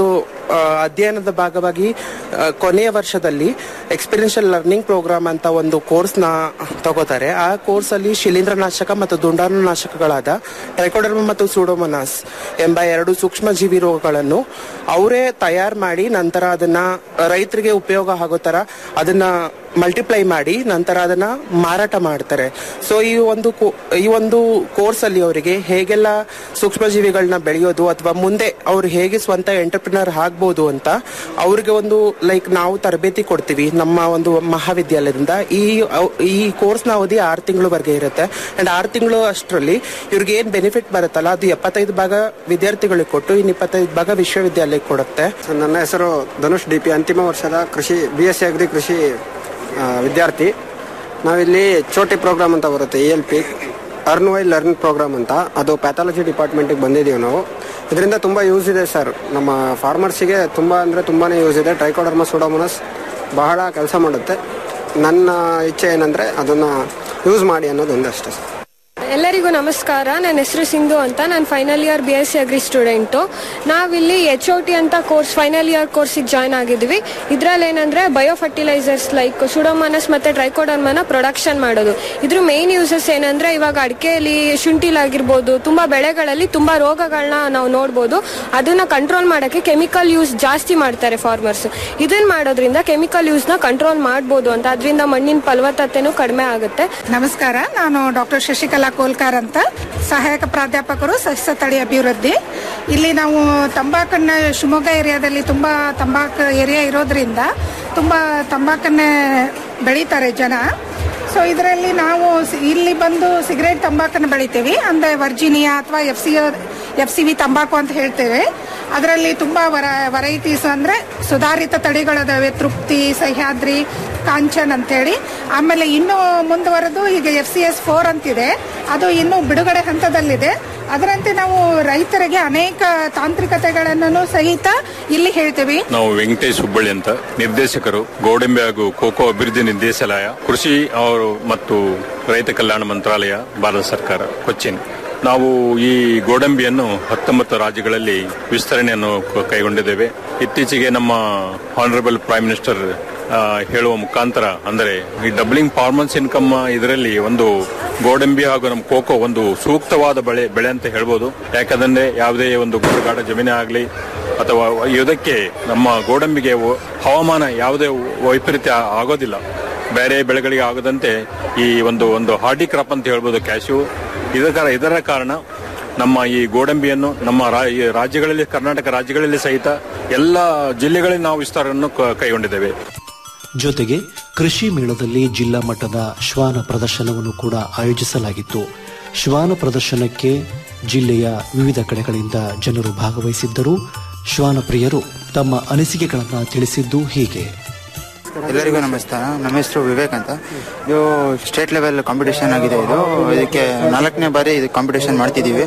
ಆ, ಅಧ್ಯಯನದ ಭಾಗವಾಗಿ ಆ, ಕೊನೆಯ ವರ್ಷದಲ್ಲಿ ಎಕ್ಸ್ಪೀರಿಯನ್ಷಿಯಲ್ ಲರ್ನಿಂಗ್ ಪ್ರೋಗ್ರಾಮ್ ಅಂತ ಒಂದು ಕೋರ್ಸ್ ನ ತಗೋತಾರೆ ಆ ಕೋರ್ಸ್ ಅಲ್ಲಿ ಶಿಲೀಂಧ್ರನಾಶಕ ಮತ್ತು ದುಂಡಾಣುನಾಶಕಗಳಾದ ಟ್ರೈಕೋಡರ್ಮ ಮತ್ತು ಸೂಡೋಮನಾಸ್ ಎಂಬ ಎರಡು ಸೂಕ್ಷ್ಮ ಜೀವಿ ರೋಗಗಳನ್ನು ಅವರೇ ತಯಾರು ಮಾಡಿ ನಂತರ ಅದನ್ನ ರೈತರಿಗೆ ಉಪಯೋಗ ಆಗೋ ತರ ಅದನ್ನ ಮಲ್ಟಿಪ್ಲೈ ಮಾಡಿ ನಂತರ ಅದನ್ನ ಮಾರಾಟ ಮಾಡ್ತಾರೆ ಸೊ ಈ ಒಂದು ಕೋ- ಈ ಒಂದು ಕೋರ್ಸ್ ಅಲ್ಲಿ ಅವರಿಗೆ ಹೇಗೆಲ್ಲ ಸೂಕ್ಷ್ಮ ಜೀವಿಗಳನ್ನ ಬೆಳೆಯೋದು ಅಥವಾ ಮುಂದೆ ಅವ್ರು ಹೇಗೆ ಸ್ವಂತ ಎಂಟರ್ಪ್ರಿನರ್ ಆಗ್ಬೋದು ಅಂತ ಅವ್ರಿಗೆ ಒಂದು ಲೈಕ್ ನಾವು ತರಬೇತಿ ಕೊಡ್ತೀವಿ ನಮ್ಮ ಒಂದು ಮಹಾವಿದ್ಯಾಲಯದಿಂದ ಈ ಅವ್- ಈ ಕೋರ್ಸ್ನ ಅವಧಿ ಆರು ತಿಂಗಳವರೆಗೆ ಇರುತ್ತೆ ಅಂಡ್ ಆರು ತಿಂಗಳು ಅಷ್ಟರಲ್ಲಿ ಇವ್ರಿಗೆ ಏನ್ ಬೆನಿಫಿಟ್ ಬರುತ್ತಲ್ಲ ಅದು ಎಪ್ಪತ್ತೈದು ಭಾಗ ವಿದ್ಯಾರ್ಥಿಗಳಿಗೆ ಕೊಟ್ಟು ಇನ್ನು ಇಪ್ಪತ್ತೈದು ಭಾಗ ವಿಶ್ವವಿದ್ಯಾಲಯಕ್ಕೆ ಕೊಡುತ್ತೆ ನನ್ನ ಹೆಸರು ಧನುಷ್ ಡಿ ಪಿ ಅಂತಿಮ ವರ್ಷದ ಕೃಷಿ ಬಿ ಎಸ್ ಸಿ ಅಗ್ರಿ ಕೃಷಿ ಆ, ವಿದ್ಯಾರ್ಥಿ ನಾವಿಲ್ಲಿ ಚೋಟಿ ಪ್ರೋಗ್ರಾಮ್ ಅಂತ ಬರುತ್ತೆ E L P earn while learn programme ಅಂತ ಅದು ಪ್ಯಾಥಾಲಜಿ ಡಿಪಾರ್ಟ್ಮೆಂಟಿಗೆ ಬಂದಿದ್ದೀವಿ ನಾವು ಇದರಿಂದ ತುಂಬ ಯೂಸ್ ಇದೆ ಸರ್ ನಮ್ಮ ಫಾರ್ಮರ್ಸಿಗೆ ತುಂಬ ಅಂದರೆ ತುಂಬಾ ಯೂಸ್ ಇದೆ ಟ್ರೈಕೋಡರ್ಮ ಸುಡೋಮನಸ್ ಬಹಳ ಕೆಲಸ ಮಾಡುತ್ತೆ ನನ್ನ ಇಚ್ಛೆ ಏನಂದರೆ ಅದನ್ನು ಯೂಸ್ ಮಾಡಿ ಅನ್ನೋದು ಒಂದಷ್ಟೇ ಸರ್ ಎಲ್ಲರಿಗೂ ನಮಸ್ಕಾರ ನನ್ನ ಹೆಸರು ಸಿಂಧು ಅಂತ ನಾನು final year B S C agri student ನಾವಿಲ್ಲಿ ಎಚ್ ಒ ಟಿ ಅಂತ ಕೋರ್ಸ್ ಫೈನಲ್ ಇಯರ್ ಕೋರ್ಸಿಗೆ ಜಾಯ್ನ್ ಆಗಿದ್ವಿ ಇದ್ರಲ್ಲಿ ಏನಂದ್ರೆ ಬಯೋ ಫರ್ಟಿಲೈಸರ್ಸ್ ಲೈಕ್ ಸುಡೋಮನಸ್ ಮತ್ತೆ ಟ್ರೈಕೋಡರ್ಮನ ಪ್ರೊಡಕ್ಷನ್ ಮಾಡೋದು ಇದ್ರ ಮೇನ್ ಯೂಸಸ್ ಏನಂದ್ರೆ ಇವಾಗ ಅಡಿಕೆಯಲ್ಲಿ ಶುಂಠಿಲಾಗಿರ್ಬೋದು ತುಂಬಾ ಬೆಳೆಗಳಲ್ಲಿ ತುಂಬಾ ರೋಗಗಳನ್ನ ನಾವು ನೋಡ್ಬೋದು ಅದನ್ನ ಕಂಟ್ರೋಲ್ ಮಾಡಕ್ಕೆ ಕೆಮಿಕಲ್ ಯೂಸ್ ಜಾಸ್ತಿ ಮಾಡ್ತಾರೆ ಫಾರ್ಮರ್ಸ್ ಇದನ್ನ ಮಾಡೋದ್ರಿಂದ ಕೆಮಿಕಲ್ ಯೂಸ್ ನ ಕಂಟ್ರೋಲ್ ಮಾಡ್ಬೋದು ಅಂತ ಅದರಿಂದ ಮಣ್ಣಿನ ಫಲವತ್ತತೆನೂ ಕಡಿಮೆ ಆಗುತ್ತೆ ನಮಸ್ಕಾರ ನಾನು ಡಾಕ್ಟರ್ ಶಶಿಕಲಾ ಕೋಲ್ಕಾರ್ ಅಂತ ಸಹಾಯಕ ಪ್ರಾಧ್ಯಾಪಕರು ಸಸ್ಯ ತಳಿ ಅಭಿವೃದ್ಧಿ ಇಲ್ಲಿ ನಾವು ತಂಬಾಕನ್ನ ಶಿವಮೊಗ್ಗ ಏರಿಯಾದಲ್ಲಿ ತುಂಬಾ ತಂಬಾಕು ಏರಿಯಾ ಇರೋದ್ರಿಂದ ತುಂಬಾ ತಂಬಾಕನ್ನೇ ಬೆಳೀತಾರೆ ಜನ ಸೊ ಇದರಲ್ಲಿ ನಾವು ಸಿ- ಇಲ್ಲಿ ಬಂದು ಸಿಗರೇಟ್ ತಂಬಾಕನ್ನು ಬೆಳಿತೀವಿ ಅಂದ್ರೆ ವರ್ಜಿನಿಯಾ ಅಥವಾ F C F C V ತಂಬಾಕು ಅಂತ ಹೇಳ್ತೇವೆ ಅದರಲ್ಲಿ ತುಂಬಾ ವರ ವೆರೈಟೀಸ್ ಅಂದ್ರೆ ಸುಧಾರಿತ ತಳಿಗಳದಾವೆ ತೃಪ್ತಿ ಸಹ್ಯಾದ್ರಿ ಕಾಂಚನ್ ಅಂತೇಳಿ ಆಮೇಲೆ ಇನ್ನೂ ಮುಂದುವರೆದು ಈಗ ಎಫ್ ಸಿ ಎಸ್ ಫೋರ್ ಅಂತಿದೆ ಅದು ಇನ್ನೂ ಬಿಡುಗಡೆ ಹಂತದಲ್ಲಿದೆ ಅದರಂತೆ ನಾವು ರೈತರಿಗೆ ಅನೇಕ ತಾಂತ್ರಿಕತೆಗಳನ್ನು ಸಹಿತ ಇಲ್ಲಿ ಹೇಳ್ತೀವಿ ನಾವು ವೆಂಕಟೇಶ್ ಹುಬ್ಬಳ್ಳಿ ಅಂತ ನಿರ್ದೇಶಕರು ಗೋಡಂಬಿ ಹಾಗೂ ಕೋಕೋ ಅಭಿವೃದ್ಧಿ ನಿರ್ದೇಶಾಲಯ ಕೃಷಿ ಅವರು ಮತ್ತು ರೈತ ಕಲ್ಯಾಣ ಮಂತ್ರಾಲಯ ಭಾರತ ಸರ್ಕಾರ ಕೊಚ್ಚಿನ್ ನಾವು ಈ ಗೋಡಂಬಿಯನ್ನು ಹತ್ತೊಂಬತ್ತು ರಾಜ್ಯಗಳಲ್ಲಿ ವಿಸ್ತರಣೆಯನ್ನು ಕ- ಕೈಗೊಂಡಿದ್ದೇವೆ ಇತ್ತೀಚೆಗೆ ನಮ್ಮ ಹಾನರಬಲ್ ಪ್ರೈಮ್ ಮಿನಿಸ್ಟರ್ ಆ, ಹೇಳುವ ಮುಖಾಂತರ ಅಂದರೆ ಈ ಡಬ್ಲಿಂಗ್ ಫಾರ್ಮರ್ಸ್ ಇನ್ಕಮ್ ಇದರಲ್ಲಿ ಒಂದು ಗೋಡಂಬಿ ಹಾಗೂ ನಮ್ಮ ಕೋಕೋ ಒಂದು ಸೂಕ್ತವಾದ ಬೆಳೆ ಬೆಳೆ ಅಂತ ಹೇಳ್ಬೋದು ಯಾಕಂದ್ರೆ ಯಾವುದೇ ಒಂದು ಗುಡ್ಡಗಾಡ ಜಮೀನೇ ಆಗಲಿ ಅಥವಾ ಇದಕ್ಕೆ ನಮ್ಮ ಗೋಡಂಬಿಗೆ ವ- ಹವಾಮಾನ ಯಾವುದೇ ವೈಪರೀತ್ಯ ಆಗೋದಿಲ್ಲ ಬೇರೆ ಬೆಳೆಗಳಿಗೆ ಆಗದಂತೆ ಈ ಒಂದು ಒಂದು ಹಾರ್ಡಿ ಕ್ರಾಪ್ ಅಂತ ಹೇಳ್ಬೋದು ಕ್ಯಾಶ್ಯೂ ಇದರ ಇದರ ಕಾರಣ ನಮ್ಮ ಈ ಗೋಡಂಬಿಯನ್ನು ನಮ್ಮ ರಾ- ಈ ರಾಜ್ಯಗಳಲ್ಲಿ ಕರ್ನಾಟಕ ರಾಜ್ಯಗಳಲ್ಲಿ ಸಹಿತ ಎಲ್ಲ ಜಿಲ್ಲೆಗಳಲ್ಲಿ ನಾವು ವಿಸ್ತಾರವನ್ನು ಕ- ಕೈಗೊಂಡಿದ್ದೇವೆ ಜೊತೆಗೆ ಕೃಷಿ ಮೇಳದಲ್ಲಿ ಜಿಲ್ಲಾ ಮಟ್ಟದ ಶ್ವಾನ ಪ್ರದರ್ಶನವನ್ನು ಕೂಡ ಆಯೋಜಿಸಲಾಗಿತ್ತು ಶ್ವಾನ ಪ್ರದರ್ಶನಕ್ಕೆ ಜಿಲ್ಲೆಯ ವಿವಿಧ ಕಡೆಗಳಿಂದ ಜನರು ಭಾಗವಹಿಸಿದ್ದರು ಶ್ವಾನ ಪ್ರಿಯರು ತಮ್ಮ ಅನಿಸಿಕೆಗಳನ್ನು ತಿಳಿಸಿದ್ದು ಹೀಗೆ ಎಲ್ಲರಿಗೂ ನಮಸ್ಕಾರ ನಮ್ಮ ಹೆಸರು ವಿವೇಕ್ ಅಂತ ಇದು ಸ್ಟೇಟ್ ಲೆವೆಲ್ ಕಾಂಪಿಟೇಷನ್ ಆಗಿದೆ ಇದು ಇದಕ್ಕೆ ನಾಲ್ಕನೇ ಬಾರಿ ಇದು ಕಾಂಪಿಟೇಷನ್ ಮಾಡ್ತಿದ್ದೀವಿ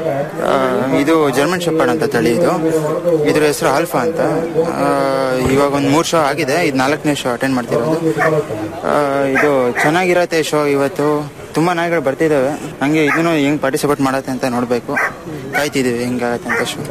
ಆ, ಇದು ಜರ್ಮನ್ ಶೆಪರ್ಡ್ ಅಂತ ತಳಿ ಇದು ಇದ್ರ ಹೆಸರು ಆಲ್ಫಾ ಅಂತ ಆ, ಇವಾಗ ಒಂದು ಮೂರು ಶೋ ಆಗಿದೆ ಇದು ನಾಲ್ಕನೇ ಶೋ ಅಟೆಂಡ್ ಮಾಡ್ತಿರೋದು ಆ, ಇದು ಚೆನ್ನಾಗಿರತ್ತೆ ಶೋ ಇವತ್ತು ತುಂಬಾ ನಾಯಿಗಳು ಬರ್ತಿದ್ದಾವೆ ಹಂಗೆ ಇದನ್ನು ಹೆಂಗ್ ಪಾರ್ಟಿಸಿಪೇಟ್ ಮಾಡತ್ತೆ ಅಂತ ನೋಡಬೇಕು ಕಾಯ್ತಿದ್ದೀವಿ ಹೆಂಗಾಗತ್ತೆ ಅಂತ ಶೋ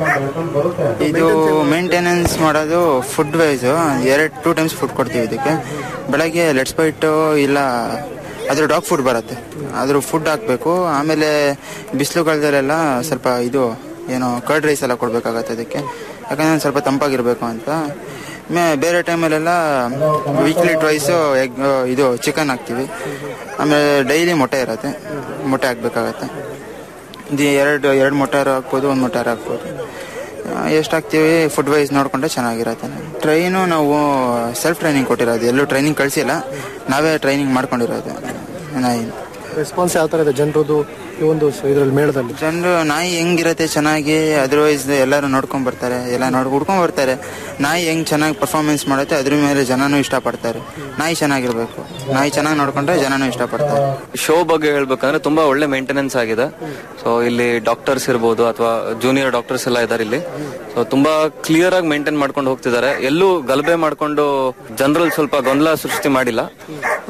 ಇದು ಮೇಂಟೆನೆನ್ಸ್ ಮಾಡೋದು ಫುಡ್ ವೈಸ್ ಎರಡು ಟೂ ಟೈಮ್ಸ್ ಫುಡ್ ಕೊಡ್ತೀವಿ ಇದಕ್ಕೆ ಬೆಳಗ್ಗೆ ಲೆಟ್ಸ್ ಬೈಟು ಇಲ್ಲ ಅದ್ರ ಡಾಗ್ ಫುಡ್ ಬರುತ್ತೆ ಅದ್ರ ಫುಡ್ ಹಾಕ್ಬೇಕು ಆಮೇಲೆ ಬಿಸಿಲುಗಾಲದಲ್ಲೆಲ್ಲ ಸ್ವಲ್ಪ ಇದು ಏನು ಕರ್ಡ್ ರೈಸ್ ಎಲ್ಲ ಕೊಡ್ಬೇಕಾಗತ್ತೆ ಅದಕ್ಕೆ ಯಾಕಂದ್ರೆ ಸ್ವಲ್ಪ ತಂಪಾಗಿರ್ಬೇಕು ಅಂತ ಮೇ ಬೇರೆ ಟೈಮಲ್ಲೆಲ್ಲ ವೀಕ್ಲಿ ಟ್ವೈಸು ಎಗ್ ಇದು ಚಿಕನ್ ಹಾಕ್ತೀವಿ ಆಮೇಲೆ ಡೈಲಿ ಮೊಟ್ಟೆ ಇರುತ್ತೆ ಮೊಟ್ಟೆ ಹಾಕ್ಬೇಕಾಗತ್ತೆ ಇದು ಎರಡು ಎರಡು ಮೊಟಾರ್ ಹಾಕ್ಬೋದು ಒಂದು ಮೊಟಾರ್ ಹಾಕ್ಬೋದು ಎಷ್ಟು ಹಾಕ್ತೀವಿ ಫುಡ್ ವೈಸ್ ನೋಡ್ಕೊಂಡ್ರೆ ಚೆನ್ನಾಗಿರತ್ತೆ ಟ್ರೈನು ನಾವು ಸೆಲ್ಫ್ ಟ್ರೈನಿಂಗ್ ಕೊಟ್ಟಿರೋದು ಎಲ್ಲೂ ಟ್ರೈನಿಂಗ್ ಕಳಿಸಿಲ್ಲ ನಾವೇ ಟ್ರೈನಿಂಗ್ ಮಾಡ್ಕೊಂಡಿರೋದು ನಾಯಿ ರೆಸ್ಪಾನ್ಸ್ ಯಾವ ತರ ಇದೆ ಜನರದು ಈ ಒಂದು ಇದರಲ್ಲಿ ಮೇಳದಲ್ಲಿ ಜನರು ನಾಯಿ ಹೆಂಗಿರತ್ತೆ ಚೆನ್ನಾಗಿ ಅದರ್ವೈಸ್ ಎಲ್ಲರೂ ನೋಡ್ಕೊಂಡ್ ಬರ್ತಾರೆ ಎಲ್ಲ ನೋಡ್ ಹುಡ್ಕೊಂಡ್ ಬರ್ತಾರೆ ನಾಯಿ ಹೆಂಗ್ ಚೆನ್ನಾಗಿ ಪರ್ಫಾರ್ಮೆನ್ಸ್ ಮಾಡುತ್ತೆ ಅದ್ರ ಮೇಲೆ ಜನನೂ ಇಷ್ಟಪಡ್ತಾರೆ ನಾಯಿ ಚೆನ್ನಾಗಿರ್ಬೇಕು ನಾಯಿ ಚೆನ್ನಾಗಿ ನೋಡ್ಕೊಂಡ್ರೆ ಜನನೂ ಇಷ್ಟಪಡ್ತಾರೆ ಶೋ ಬಗ್ಗೆ ಹೇಳ್ಬೇಕಂದ್ರೆ ತುಂಬಾ ಒಳ್ಳೆ ಮೇಂಟೆನೆನ್ಸ್ ಆಗಿದೆ ಸೊ ಇಲ್ಲಿ ಡಾಕ್ಟರ್ಸ್ ಇರ್ಬೋದು ಅಥವಾ ಜೂನಿಯರ್ ಡಾಕ್ಟರ್ಸ್ ಎಲ್ಲ ಇದಾರೆ ಇಲ್ಲಿ ಸೊ ತುಂಬಾ ಕ್ಲಿಯರ್ ಆಗಿ ಮೇಂಟೈನ್ ಮಾಡ್ಕೊಂಡು ಹೋಗ್ತಿದ್ದಾರೆ ಎಲ್ಲೂ ಗಲಭೆ ಮಾಡ್ಕೊಂಡು ಜನರಲ್ಲಿ ಸ್ವಲ್ಪ ಗೊಂದಲ ಸೃಷ್ಟಿ ಮಾಡಿಲ್ಲ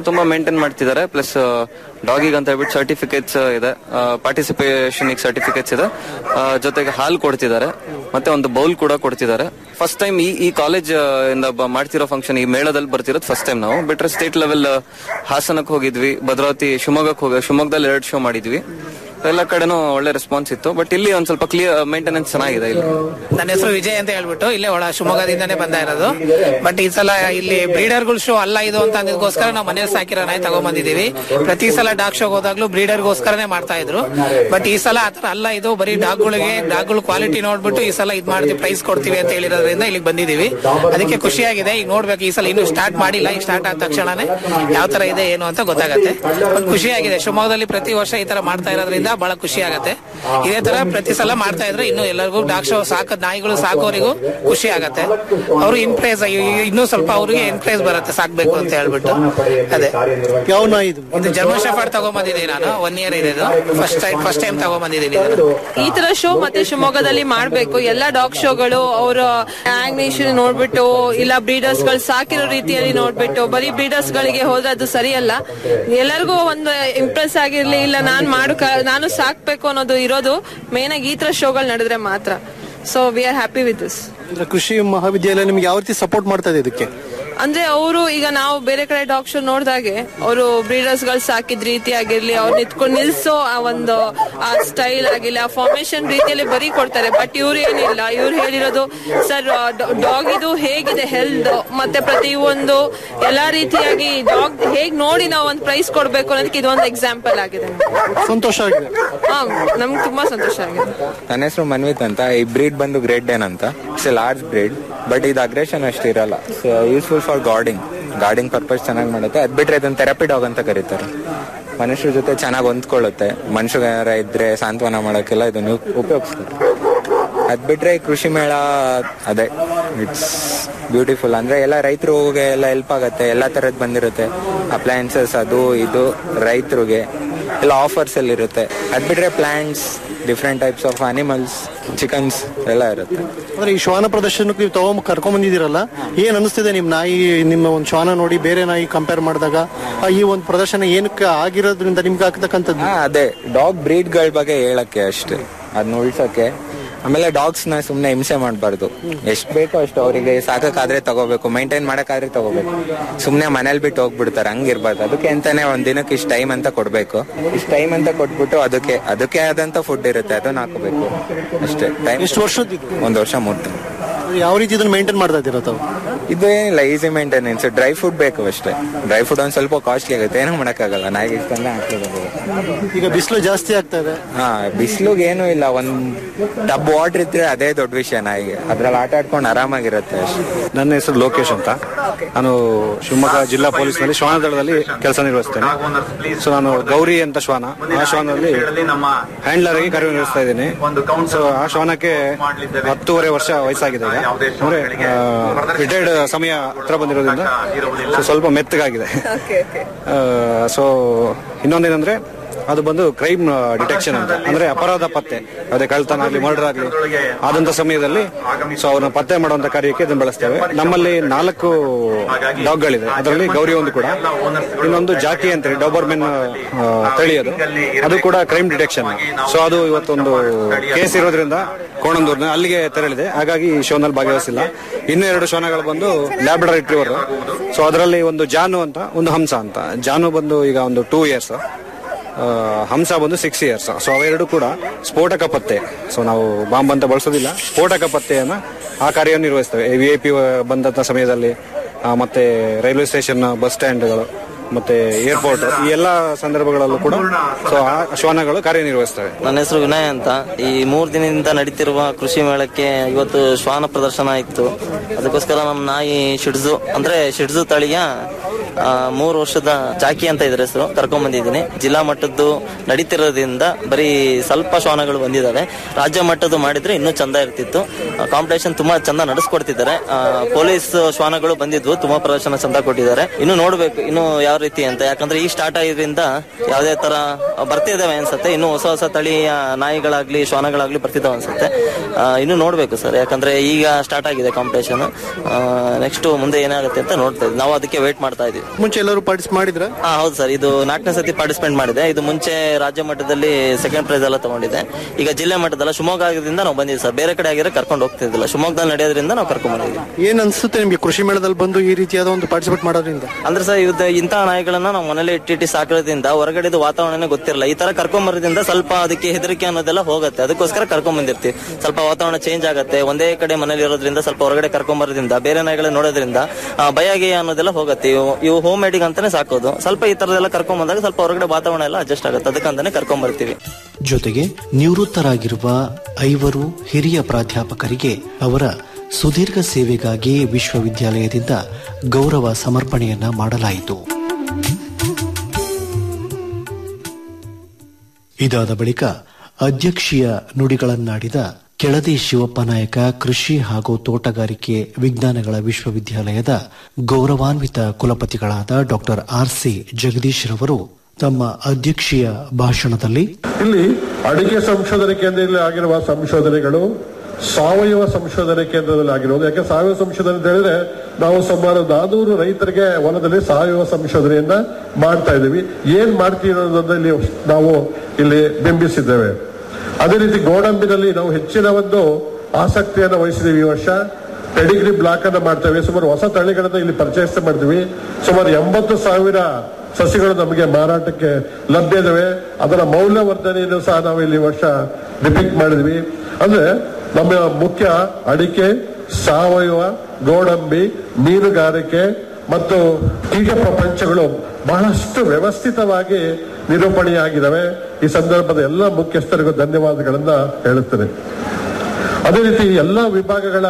ತುಂಬಾ ಮೇಂಟೈನ್ ಮಾಡ್ತಿದ್ದಾರೆ ಪ್ಲಸ್ ಡಾಗಿಗೆ ಅಂತ ಹೇಳ್ಬಿಟ್ಟು ಸರ್ಟಿಫಿಕೇಟ್ಸ್ ಇದೆ ಪಾರ್ಟಿಸಿಪೇಷನ್ ಸರ್ಟಿಫಿಕೇಟ್ಸ್ ಇದೆ ಆ, ಜೊತೆಗೆ ಹಾಲು ಕೊಡ್ತಿದ್ದಾರೆ ಮತ್ತೆ ಒಂದು ಬೌಲ್ ಕೂಡ ಕೊಡ್ತಿದ್ದಾರೆ ಫಸ್ಟ್ ಟೈಮ್ ಈ ಈ ಕಾಲೇಜ್ ಇಂದ ಬ- ಮಾಡ್ತಿರೋ ಫಂಕ್ಷನ್ ಈ ಮೇಳದಲ್ಲಿ ಬರ್ತಿರೋದು ಫಸ್ಟ್ ಟೈಮ್ ನಾವು ಬಿಟ್ರೆ ಸ್ಟೇಟ್ ಲೆವೆಲ್ ಹಾಸನಕ್ಕೆ ಹೋಗಿದ್ವಿ ಭದ್ರಾವತಿ ಶಿವಮೊಗ್ಗಕ್ಕೆ ಹೋಗಿ ಶಿವಮೊಗ್ಗದಲ್ಲಿ ಎರಡು ಶೋ ಮಾಡಿದ್ವಿ ಎಲ್ಲ ಕಡೆನೂ ಒಳ್ಳೆ ರೆಸ್ಪಾನ್ಸ್ ಇತ್ತು ಬಟ್ ಇಲ್ಲಿ ಒಂದ್ ಸ್ವಲ್ಪ ಕ್ಲಿಯರ್ ಮೇಂಟೆನೆನ್ಸ್ ಚೆನ್ನಾಗಿದೆ ಇಲ್ಲಿ ನನ್ನ ಹೆಸರು ವಿಜಯ್ ಅಂತ ಹೇಳ್ಬಿಟ್ಟು ಇಲ್ಲೇ ಒಳ ಶಿವಮೊಗ್ಗದಿಂದಾನೇ ಬಂದ ಇರೋದು ಬಟ್ ಈ ಸಲ ಇಲ್ಲಿ ಬ್ರೀಡರ್ಗಳ ಶೋ ಅಲ್ಲ ಇದು ಅಂತ ಅಂದಿದ್ಕೋಸ್ಕರ ನಾವು ಮನೇಲಿ ಸಾಕಿರೋ ನಾಯಿ ತಗೊಂಡ್ಬಂದಿದೀವಿ ಪ್ರತಿ ಸಲ ಡಾಗ್ ಶೋಗೆ ಹೋದಾಗ್ಲೂ ಬ್ರೀಡರ್ಗೋಸ್ಕರನೇ ಮಾಡ್ತಾ ಇದ್ರು ಬಟ್ ಈ ಸಲ ಆತರ ಅಲ್ಲ ಇದು ಬರೀ ಡಾಗ್ಗಳಿಗೆ ಡಾಗ್ಗಳ ಕ್ವಾಲಿಟಿ ನೋಡ್ಬಿಟ್ಟು ಈ ಸಲ ಇದ್ ಮಾಡ್ತೀವಿ ಪ್ರೈಸ್ ಕೊಡ್ತೀವಿ ಅಂತ ಹೇಳಿರೋದ್ರಿಂದ ಇಲ್ಲಿಗೆ ಬಂದಿದೀವಿ ಅದಕ್ಕೆ ಖುಷಿಯಾಗಿದೆ ಈಗ ನೋಡ್ಬೇಕು ಈ ಸಲ ಇನ್ನು ಸ್ಟಾರ್ಟ್ ಮಾಡಿಲ್ಲ ಈಗ ಸ್ಟಾರ್ಟ್ ಆದ ತಕ್ಷಣನೇ ಯಾವ ತರ ಇದೆ ಏನು ಅಂತ ಗೊತ್ತಾಗತ್ತೆ ಬಟ್ ಖುಷಿಯಾಗಿದೆ ಶಿವಮೊಗ್ಗದಲ್ಲಿ ಪ್ರತಿ ವರ್ಷ ಈ ತರ ಮಾಡ್ತಾ ಇರೋದ್ರಿಂದ ಬಹಳ ಖುಷಿ ಆಗತ್ತೆ ಇದೇ ತರ ಪ್ರತಿ ಸಲ ಮಾಡ್ತಾ ಇದ್ರೆ ಇನ್ನು ಎಲ್ಲರಿಗೂ ಡಾಗ್ ಶೋ ಸಾಕ ನಾಯಿಗಳು ಸಾಕೋರಿಗೂ ಖುಷಿ ಆಗತ್ತೆ ಅವರು ಇನ್ಕ್ರೇಸ್ ಇನ್ನೂ ಸ್ವಲ್ಪ ಅವ್ರಿಗೆ ಇನ್ಕ್ರೇಸ್ ಬರುತ್ತೆ ಸಾಕ್ಬೇಕು ಅಂತ ಹೇಳ್ಬಿಟ್ಟು ಅದೇ ಯಾವ ನಾಯಿ ಇದು ಇದು ಜರ್ಮನ್ ಶೆಫರ್ಡ್ ತಗೊಂಬಂದಿದ್ದೀನಿ ನಾನು ಒನ್ ಇಯರ್ ಇದೆ ಫಸ್ಟ್ ಟೈಮ್ ಫಸ್ಟ್ ಟೈಮ್ ತಗೊಂಬಂದಿದ್ದೀನಿ ಇದನ್ನ. ಈ ತರ ಶೋ ಮತ್ತೆ ಶಿವಮೊಗ್ಗದಲ್ಲಿ ಮಾಡ್ಬೇಕು ಎಲ್ಲಾ ಡಾಗ್ ಶೋಗಳು ಅವರ ಆಂಗ್ನೇಷನ್ ನೋಡ್ಬಿಟ್ಟು ಇಲ್ಲ ಬ್ರೀಡರ್ಸ್ ಗಳು ಸಾಕಿರೋ ರೀತಿಯಲ್ಲಿ ನೋಡ್ಬಿಟ್ಟು ಬರೀ ಬ್ರೀಡರ್ಸ್ ಗಳಿಗೆ ಹೋದ್ರೆ ಅದು ಸರಿಯಲ್ಲ ಎಲ್ಲರಿಗೂ ಒಂದು ಇಂಪ್ರೆಸ್ ಆಗಿರ್ಲಿ ಇಲ್ಲ ನಾನ್ ಮಾಡು ಕ- ನಾನು ಸಾಕ್ಬೇಕು ಅನ್ನೋದು ಇರೋದು ಮೇನ್ ಆಗಿ ಈ ತರ ಶೋಗಳು ನಡೆದ್ರೆ ಮಾತ್ರ so we are happy with this ಅಂದ್ರೆ ಕೃಷಿ ಮಹಾವಿದ್ಯಾಲಯ ನಿಮ್ಗೆ ಯಾವ ರೀತಿ ಸಪೋರ್ಟ್ ಮಾಡ್ತಾ ಇದೆ ಇದಕ್ಕೆ ಅಂದ್ರೆ ಅವರು ಈಗ ನಾವು ಬೇರೆ ಕಡೆ ಡಾಗ್ ಶೋ ನೋಡಿದಾಗೆ ಅವರು ಬ್ರೀಡರ್ಸ್ ಗಳು ಸಾಕಿದ ರೀತಿ ಆಗಿರ್ಲಿ ಅವ್ರು ನಿಂತ್ಕೊಂಡು ನಿಲ್ಸೋ ಆ ಒಂದು ಆ ಸ್ಟೈಲ್ ಆಗಿಲ್ಲ ಆ ಫಾರ್ಮೇಶನ್ ರೀತಿಯಲ್ಲಿ ಬರೀ ಕೊಡ್ತಾರೆ ಬಟ್ ಇವ್ರು ಏನಿಲ್ಲ ಇವ್ರು ಹೇಳಿರೋದು ಸರ್ ಡಾಗ್ ಇದು ಹೇಗಿದೆ ಹೆಲ್ತ್ ಮತ್ತೆ ಪ್ರತಿ ಒಂದು ಎಲ್ಲಾ ರೀತಿಯಾಗಿ ಡಾಗ್ ಹೇಗ್ ನೋಡಿ ನಾವು ಒಂದು ಪ್ರೈಸ್ ಕೊಡ್ಬೇಕು ಅನ್ನೋದಕ್ಕೆ ಇದೊಂದು ಎಕ್ಸಾಂಪಲ್ ಆಗಿದೆ ಸಂತೋಷ ಆಗಿದೆ ಹಾ ನಮ್ಗೆ ತುಂಬಾ ಸಂತೋಷ ಆಗಿದೆ ನನ್ನ ಹೆಸರು ಮನ್ವಿತ್ ಅಂತ ಈ ಬ್ರೀಡ್ ಬಂದು ಗ್ರೇಟ್ ಡೇನ್ ಅಂತ it's a large breed but ಇದು ಅಗ್ರೆಷನ್ ಅಷ್ಟು ಇರಲ್ಲ useful for guarding guarding purpose ಚೆನ್ನಾಗಿ ಮಾಡುತ್ತೆ ಅದ್ ಬಿಟ್ರೆ ಇದನ್ನ ಥೆರಪಿ ಡಾಗ್ ಅಂತ ಕರೀತಾರೆ ಮನುಷ್ಯರ ಜೊತೆ ಚೆನ್ನಾಗಿ ಹೊಂದ್ಕೊಳ್ಳುತ್ತೆ ಮನುಷ್ಯ ಏನಾರ ಇದ್ರೆ ಸಾಂತ್ವನ ಮಾಡೋಕ್ಕೆಲ್ಲ ಇದನ್ನು ಉಪಯೋಗಿಸ್ತಾರೆ ಅದ್ ಬಿಟ್ರೆ ಈ ಕೃಷಿ ಮೇಳ ಅದೇ ಇಟ್ಸ್ ಬ್ಯೂಟಿಫುಲ್ ಅಂದ್ರೆ ಎಲ್ಲ ರೈತರಿಗೆ ಎಲ್ಲ ಹೆಲ್ಪ್ ಆಗತ್ತೆ ಎಲ್ಲಾ ತರದ್ ಬಂದಿರುತ್ತೆ ಅಪ್ಲಯನ್ಸಸ್ ಅದು ಇದು ರೈತರಿಗೆ ಎಲ್ಲ ಆಫರ್ಸ್ ಅಲ್ಲಿ ಇರುತ್ತೆ ಅದ್ ಬಿಟ್ರೆ plants different types of animals chickens ಎಲ್ಲ ಇರುತ್ತೆ ಅಂದ್ರೆ ಈ ಶ್ವಾನ ಪ್ರದರ್ಶನಕ್ಕೆ ನೀವು ತಗೊಂಡ್ ಕರ್ಕೊಂಡ್ ಬಂದಿದ್ದೀರಲ್ಲ ಏನ್ ಅನಿಸ್ತಿದೆ ನಿಮ್ ನಾಯಿ ನಿಮ್ಮ ಒಂದು ಶ್ವಾನ ನೋಡಿ ಬೇರೆ ನಾಯಿ ಕಂಪೇರ್ ಮಾಡಿದಾಗ ಆ, ಈ ಒಂದು ಪ್ರದರ್ಶನ ಏನಕ್ಕೆ ಆಗಿರೋದ್ರಿಂದ ನಿಮ್ಗೆ ಆಗ್ತಕ್ಕಂಥದ್ದು ಹಾ ಅದೇ ಡಾಗ್ ಬ್ರೀಡ್ ಗಳ ಬಗ್ಗೆ ಹೇಳಕ್ಕೆ ಅಷ್ಟೇ ಅದನ್ನ ಉಳ್ಸಕ್ಕೆ ಆಮೇಲೆ ಡಾಗ್ಸ್ ನ ಸುಮ್ನೆ ಹಿಂಸೆ ಮಾಡಬಾರ್ದು ಎಷ್ಟ್ ಬೇಕೋ ಅಷ್ಟು ಅವರಿಗೆ ಸಾಕಕ್ಕಾದ್ರೆ ತಗೋಬೇಕು ಮೈಂಟೈನ್ ಮಾಡಕ್ಕಾದ್ರೆ ತಗೋಬೇಕು ಸುಮ್ನೆ ಮನೇಲಿ ಬಿಟ್ಟು ಹೋಗ್ಬಿಡ್ತಾರೆ ಹಂಗಿರ್ಬಾರ್ದು ಅದಕ್ಕೆ ಅಂತಾನೆ ಒಂದ್ ದಿನಕ್ಕೆ ಇಷ್ಟ ಟೈಮ್ ಅಂತ ಕೊಡ್ಬೇಕು ಇಷ್ಟ ಟೈಮ್ ಅಂತ ಕೊಟ್ಬಿಟ್ಟು ಅದಕ್ಕೆ ಅದಕ್ಕೆ ಆದಂತ ಫುಡ್ ಇರುತ್ತೆ ಅದನ್ನ ಹಾಕೋಬೇಕು ಅಷ್ಟೇ ಟೈಮ್ ಎಷ್ಟು ವರ್ಷದ್ದು ಒಂದ್ ವರ್ಷ ಮೂರ್ ತಿಂಗಳು ಯಾವ ರೀತಿ ಇದನ್ನ ಮೇಂಟೈನ್ ಮಾಡ್ತಾ ಇದ್ದೀರಾ ತಾವು ಇದು ಏನಿಲ್ಲ ಈಸಿ ಮೇಂಟೆನೆನ್ಸ್ ಡ್ರೈ ಫುಡ್ ಬೇಕು ಅಷ್ಟೇ ಡ್ರೈ ಫುಡ್ ಒಂದ್ ಸ್ವಲ್ಪ ಕಾಸ್ಟ್ಲಿ ಆಗುತ್ತೆ ಏನೂ ಮಾಡಕ್ಕಾಗಲ್ಲ ನಾಯಿಗೆ ಇಷ್ಟಂದ್ರೆ ಹಾಕ್ಲೇಬೇಕು ಈಗ ಬಿಸಿಲು ಜಾಸ್ತಿ ಆಗ್ತಾ ಇದೆ ಹಾ ಬಿಸಿಲುಗೆ ಏನು ಇಲ್ಲ ಒಂದ್ ಟಬ್ ವಾಟರ್ ಇದ್ರೆ ಅದೇ ದೊಡ್ಡ ವಿಷಯ ನಾಯಿಗೆ ಅದ್ರಲ್ಲಿ ಆಟ ಆಡ್ಕೊಂಡು ಆರಾಮಾಗಿರುತ್ತೆ ಅಷ್ಟೇ ನನ್ನ ಹೆಸರು ಲೋಕೇಶ್ ಅಂತ ನಾನು ಶಿವಮೊಗ್ಗ ಜಿಲ್ಲಾ ಪೊಲೀಸ್ನಲ್ಲಿ ಶ್ವಾನ ದಳದಲ್ಲಿ ಕೆಲಸ ನಿರ್ವಹಿಸ್ತೇನೆ ಸೊ ನಾನು ಗೌರಿ ಅಂತ ಶ್ವಾನ ಆ ಶ್ವಾನದಲ್ಲಿ ಹ್ಯಾಂಡ್ಲರ್ ಆಗಿ ಕಾರ್ಯನಿರ್ವಹಿಸ್ತಾ ಇದ್ದೀನಿ ಸೊ ಆ ಶ್ವಾನಕ್ಕೆ ಹತ್ತೂವರೆ ವರ್ಷ ವಯಸ್ಸಾಗಿದೆ ಈಗ ಅಂದ್ರೆ ರಿಟೈರ್ಡ್ ಸಮಯ ಹತ್ರ ಬಂದಿರೋದ್ರಿಂದ ಸೊ ಸ್ವಲ್ಪ ಮೆತ್ತಗಾಗಿದೆ ಸೊ ಇನ್ನೊಂದೇನಂದ್ರೆ ಅದು ಬಂದು ಕ್ರೈಮ್ ಡಿಟೆಕ್ಷನ್ ಅಂತ ಅಂದ್ರೆ ಅಪರಾಧ ಪತ್ತೆ ಅದೇ ಕಳ್ತನ ಆಗ್ಲಿ ಮರ್ಡರ್ ಆಗ್ಲಿ ಆದಂತ ಸಮಯದಲ್ಲಿ ಸೊ ಅವ್ರನ್ನ ಪತ್ತೆ ಮಾಡುವಂತ ಕಾರ್ಯಕ್ಕೆ ಇದನ್ನ ಬಳಸ್ತೇವೆ ನಮ್ಮಲ್ಲಿ ನಾಲ್ಕು ಡಾಗ್ಗಳಿದೆ ಅದರಲ್ಲಿ ಗೌರಿ ಒಂದು ಕೂಡ ಇನ್ನೊಂದು ಜಾಕಿ ಅಂತ ಹೇಳಿ ಡಾಬರ್ಮೆನ್ ತಳಿ ಅದು ಅದು ಕೂಡ ಕ್ರೈಮ್ ಡಿಟೆಕ್ಷನ್ ಸೊ ಅದು ಇವತ್ತೊಂದು ಕೇಸ್ ಇರೋದ್ರಿಂದ ಕೋಣಂದೂರ್ನ ಅಲ್ಲಿಗೆ ತೆರಳಿದೆ ಹಾಗಾಗಿ ಈ ಶೋನಲ್ಲಿ ಭಾಗವಹಿಸಿಲ್ಲ ಇನ್ನು ಎರಡು ಶೋನಗಳು ಬಂದು ಲ್ಯಾಬ್ರಡರ್ ರಿಟ್ರೀವರ್ ಸೊ ಅದರಲ್ಲಿ ಒಂದು ಜಾನು ಅಂತ ಒಂದು ಹಂಸ ಅಂತ ಜಾನು ಬಂದು ಈಗ ಒಂದು ಟೂ ಇಯರ್ಸ್ ಹಂಸ ಬಂದು ಸಿಕ್ಸ್ ಇಯರ್ಸ್ ಸೊ ಅವೆರಡು ಕೂಡ ಸ್ಫೋಟಕ ಪತ್ತೆ ಸೊ ನಾವು ಬಾಂಬ್ ಅಂತ ಬಳಸೋದಿಲ್ಲ ಸ್ಫೋಟಕ ಪತ್ತೆಯನ್ನ ಆ ಕಾರ್ಯ ನಿರ್ವಹಿಸ್ತೇವೆ ವಿ ಐ ಪಿ ಬಂದಂತ ಸಮಯದಲ್ಲಿ ಆ, ಮತ್ತೆ ರೈಲ್ವೆ ಸ್ಟೇಷನ್ ಬಸ್ ಸ್ಟ್ಯಾಂಡ್ಗಳು ಮತ್ತೆ ಏರ್ಪೋರ್ಟ್ ಈ ಎಲ್ಲಾ ಸಂದರ್ಭಗಳಲ್ಲೂ ಕೂಡ ಸೊ ಆ ಶ್ವಾನಗಳು ಕಾರ್ಯನಿರ್ವಹಿಸ್ತವೆ ನನ್ನ ಹೆಸರು ವಿನಯ್ ಅಂತ ಈ ಮೂರು ದಿನದಿಂದ ನಡೀತಿರುವ ಕೃಷಿ ಮೇಳಕ್ಕೆ ಇವತ್ತು ಶ್ವಾನ ಪ್ರದರ್ಶನ ಇತ್ತು ಅದಕ್ಕೋಸ್ಕರ ನಮ್ಮ ನಾಯಿ ಶಿಡ್ಜು ಅಂದ್ರೆ ಶಿಡ್ಜು ತಳಿಯ ಆ, ಮೂರು ವರ್ಷದ ಚಾಕಿ ಅಂತ ಇದ್ರ ಹೆಸರು ಕರ್ಕೊಂಡ್ ಬಂದಿದ್ದೀನಿ ಜಿಲ್ಲಾ ಮಟ್ಟದ್ದು ನಡೀತಿರೋದ್ರಿಂದ ಬರೀ ಸ್ವಲ್ಪ ಶ್ವಾನಗಳು ಬಂದಿದ್ದಾವೆ ರಾಜ್ಯ ಮಟ್ಟದ್ದು ಮಾಡಿದ್ರೆ ಇನ್ನೂ ಚಂದ ಇರ್ತಿತ್ತು ಕಾಂಪಿಟೇಷನ್ ತುಂಬಾ ಚಂದ ನಡೆಸ್ಕೊಡ್ತಿದ್ದಾರೆ ಆ, ಪೊಲೀಸ್ ಶ್ವಾನಗಳು ಬಂದಿದ್ವು ತುಂಬಾ ಪ್ರದರ್ಶನ ಚಂದ ಕೊಟ್ಟಿದ್ದಾರೆ ಇನ್ನು ನೋಡ್ಬೇಕು ಇನ್ನು ಯಾವ ರೀತಿ ಅಂತ ಯಾಕಂದ್ರೆ ಈಗ ಸ್ಟಾರ್ಟ್ ಆಗಿದ್ರಿಂದ ಯಾವುದೇ ತರ ಬರ್ತಿದ್ದಾವೆ ಅನ್ಸುತ್ತೆ ಇನ್ನು ಹೊಸ ಹೊಸ ತಳಿಯ ನಾಯಿಗಳಾಗ್ಲಿ ಶ್ವಾನಗಳಾಗ್ಲಿ ಬರ್ತಿದ್ದಾವೆ ಅನ್ಸುತ್ತೆ ಆ, ಇನ್ನು ನೋಡ್ಬೇಕು ಸರ್ ಯಾಕಂದ್ರೆ ಈಗ ಸ್ಟಾರ್ಟ್ ಆಗಿದೆ ಕಾಂಪಿಟೇಷನ್ ನೆಕ್ಸ್ಟ್ ಮುಂದೆ ಏನಾಗುತ್ತೆ ಅಂತ ನೋಡ್ತಾ ಇದ್ವಿ ನಾವು ಅದಕ್ಕೆ ವೇಟ್ ಮಾಡ್ತಾ ಇದೀವಿ ಮುಂಚೆ ಎಲ್ಲರೂ ಪಾರ್ಟಿಸಿಪೇಟ್ ಮಾಡಿದ್ರ ಹಾ ಹೌದು ಸರ್ ಇದು ನಾಲ್ಕನೇ ಸತಿ ಪಾರ್ಟಿಸಿಪೇಟ್ ಮಾಡಿದೆ ಇದು ಮುಂಚೆ ರಾಜ್ಯ ಮಟ್ಟದಲ್ಲಿ ಸೆಕೆಂಡ್ ಪ್ರೈಸ್ ಎಲ್ಲ ತಗೊಂಡಿದೆ ಈಗ ಜಿಲ್ಲೆ ಮಟ್ಟದಲ್ಲ ಶಿವಮೊಗ್ಗದಿಂದ ನಾವು ಬಂದಿದ್ದೀವಿ ಸರ್ ಬೇರೆ ಕಡೆ ಆಗಿದ್ರೆ ಕರ್ಕೊಂಡು ಹೋಗ್ತಿದ್ದಿಲ್ಲ ಶಿವಮೊಗ್ಗದಲ್ಲಿ ನಡೆಯೋದ್ರಿಂದ ನಾವು ಕರ್ಕೊಂಡ್ ಬಂದಿದ್ದೀವಿ ಏನ್ ಅನ್ಸುತ್ತೆ ನಿಮ್ಗೆ ಕೃಷಿ ಮೇಳದಲ್ಲಿ ಬಂದು ಈ ರೀತಿಯಾದ ಒಂದು ಪಾರ್ಟಿಸಿಪೇಟ್ ಮಾಡೋದ್ರಿಂದ ಅಂದ್ರೆ ಸರ್ ಇದು ಇಂತಹ ನಾಯಿಗಳನ್ನ ನಾವು ಮನೇಲಿ ಇಟ್ಟಿಟ್ಟು ಸಾಕೋದ್ರಿಂದ ಹೊರಗಡೆದು ವಾತಾವರಣನೇ ಗೊತ್ತಿರಲ್ಲ ಈ ತರ ಕರ್ಕೊಂಡ್ ಬರೋದ್ರಿಂದ ಸ್ವಲ್ಪ ಅದಕ್ಕೆ ಹೆದರಿಕೆ ಅನ್ನೋದೆಲ್ಲ ಹೋಗುತ್ತೆ ಅದಕ್ಕೋಸ್ಕರ ಕರ್ಕೊಂಡ್ ಬಂದಿರ್ತೀವಿ ಸ್ವಲ್ಪ ವಾತಾವರಣ ಚೇಂಜ್ ಆಗುತ್ತೆ ಒಂದೇ ಕಡೆ ಮನೇಲಿ ಇರೋದ್ರಿಂದ ಸ್ವಲ್ಪ ಹೊರಗಡೆ ಕರ್ಕೊಂಡ್ ಬರೋದ್ರಿಂದ ಬೇರೆ ನಾಯಿಗಳನ್ನ ನೋಡೋದ್ರಿಂದ ಆ, ಭಯ ಗಿಯ ಅನ್ನೋದೆಲ್ಲ ಹೋಗುತ್ತೆ ಇವು ಇವು ಹೋಮ್ ಮೇಡಿಗೆ ಅಂತಾನೆ ಸಾಕೋದು ಸ್ವಲ್ಪ ಈ ತರದೆಲ್ಲ ಕರ್ಕೊಂಡ್ ಬಂದಾಗ ಸ್ವಲ್ಪ ಹೊರಗಡೆ ವಾತಾವರಣ ಎಲ್ಲ ಅಡ್ಜಸ್ಟ್ ಆಗುತ್ತೆ ಅದಕ್ಕಂತಾನೆ ಕರ್ಕೊಂಡ್ ಬರ್ತೀವಿ ಜೊತೆಗೆ ನಿವೃತ್ತರಾಗಿರುವ ಐವರು ಹಿರಿಯ ಪ್ರಾಧ್ಯಾಪಕರಿಗೆ ಅವರ ಸುದೀರ್ಘ ಸೇವೆಗಾಗಿ ವಿಶ್ವವಿದ್ಯಾಲಯದಿಂದ ಗೌರವ ಸಮರ್ಪಣೆಯನ್ನ ಮಾಡಲಾಯಿತು ಇದಾದ ಬಳಿಕ ಅಧ್ಯಕ್ಷೀಯ ನುಡಿಗಳನ್ನಾಡಿದ ಕೆಳದಿ ಶಿವಪ್ಪ ನಾಯಕ ಕೃಷಿ ಹಾಗೂ ತೋಟಗಾರಿಕೆ ವಿಜ್ಞಾನಗಳ ವಿಶ್ವವಿದ್ಯಾಲಯದ ಗೌರವಾನ್ವಿತ ಕುಲಪತಿಗಳಾದ ಡಾಕ್ಟರ್ ಆರ್ ಸಿ ಜಗದೀಶ್ ರವರು ತಮ್ಮ ಅಧ್ಯಕ್ಷೀಯ ಭಾಷಣದಲ್ಲಿ ಇಲ್ಲಿ ಅಡಿಕೆ ಸಂಶೋಧನೆ ಕೇಂದ್ರದಲ್ಲಿ ಆಗಿರುವ ಸಂಶೋಧನೆಗಳು ಸಾವಯವ ಸಂಶೋಧನೆ ಕೇಂದ್ರದಲ್ಲಿ ಆಗಿರೋದು ಯಾಕೆ ಸಾವಯವ ಸಂಶೋಧನೆ ಅಂತ ಹೇಳಿದ್ರೆ ನಾವು ಸುಮಾರು ನಾನೂರು ರೈತರಿಗೆ ಹೊಲದಲ್ಲಿ ಸಾವಯವ ಸಂಶೋಧನೆಯನ್ನ ಮಾಡ್ತಾ ಇದ್ದೀವಿ ಏನ್ ಮಾಡ್ತೀವಿ ಅನ್ನೋದನ್ನ ಇಲ್ಲಿ ನಾವು ಇಲ್ಲಿ ಬಿಂಬಿಸಿದ್ದೇವೆ ಅದೇ ರೀತಿ ಗೋಡಂಬಿನಲ್ಲಿ ನಾವು ಹೆಚ್ಚಿನ ಒಂದು ಆಸಕ್ತಿಯನ್ನು ವಹಿಸಿದ್ದೀವಿ ಈ ವರ್ಷ ಪೆಡಿಗ್ರಿ ಬ್ಲಾಕ್ ಅನ್ನ ಮಾಡ್ತೇವೆ ಸುಮಾರು ಹೊಸ ತಳಿಗಳನ್ನ ಇಲ್ಲಿ ಪರಿಚಯಿಸ್ತಾ ಮಾಡ್ತೀವಿ ಸುಮಾರು ಎಂಬತ್ತು ಸಾವಿರ ಸಸಿಗಳು ನಮಗೆ ಮಾರಾಟಕ್ಕೆ ಲಭ್ಯ ಇದಾವೆ ಅದರ ಮೌಲ್ಯವರ್ಧನೆಯನ್ನು ಸಹ ನಾವು ಇಲ್ಲಿ ಈ ವರ್ಷ ಡಿಪಿಕ್ಟ್ ಮಾಡಿದ್ವಿ ಅಂದ್ರೆ ನಮ್ಮ ಮುಖ್ಯ ಅಡಿಕೆ ಸಾವಯವ ಗೋಡಂಬಿ ಮೀನುಗಾರಿಕೆ ಮತ್ತು ಕೀಟ ಪ್ರಪಂಚಗಳು ಬಹಳಷ್ಟು ವ್ಯವಸ್ಥಿತವಾಗಿ ನಿರೂಪಣೆಯಾಗಿದ್ದಾವೆ ಈ ಸಂದರ್ಭದ ಎಲ್ಲ ಮುಖ್ಯಸ್ಥರಿಗೂ ಧನ್ಯವಾದಗಳನ್ನ ಹೇಳುತ್ತೇನೆ ಅದೇ ರೀತಿ ಎಲ್ಲ ವಿಭಾಗಗಳ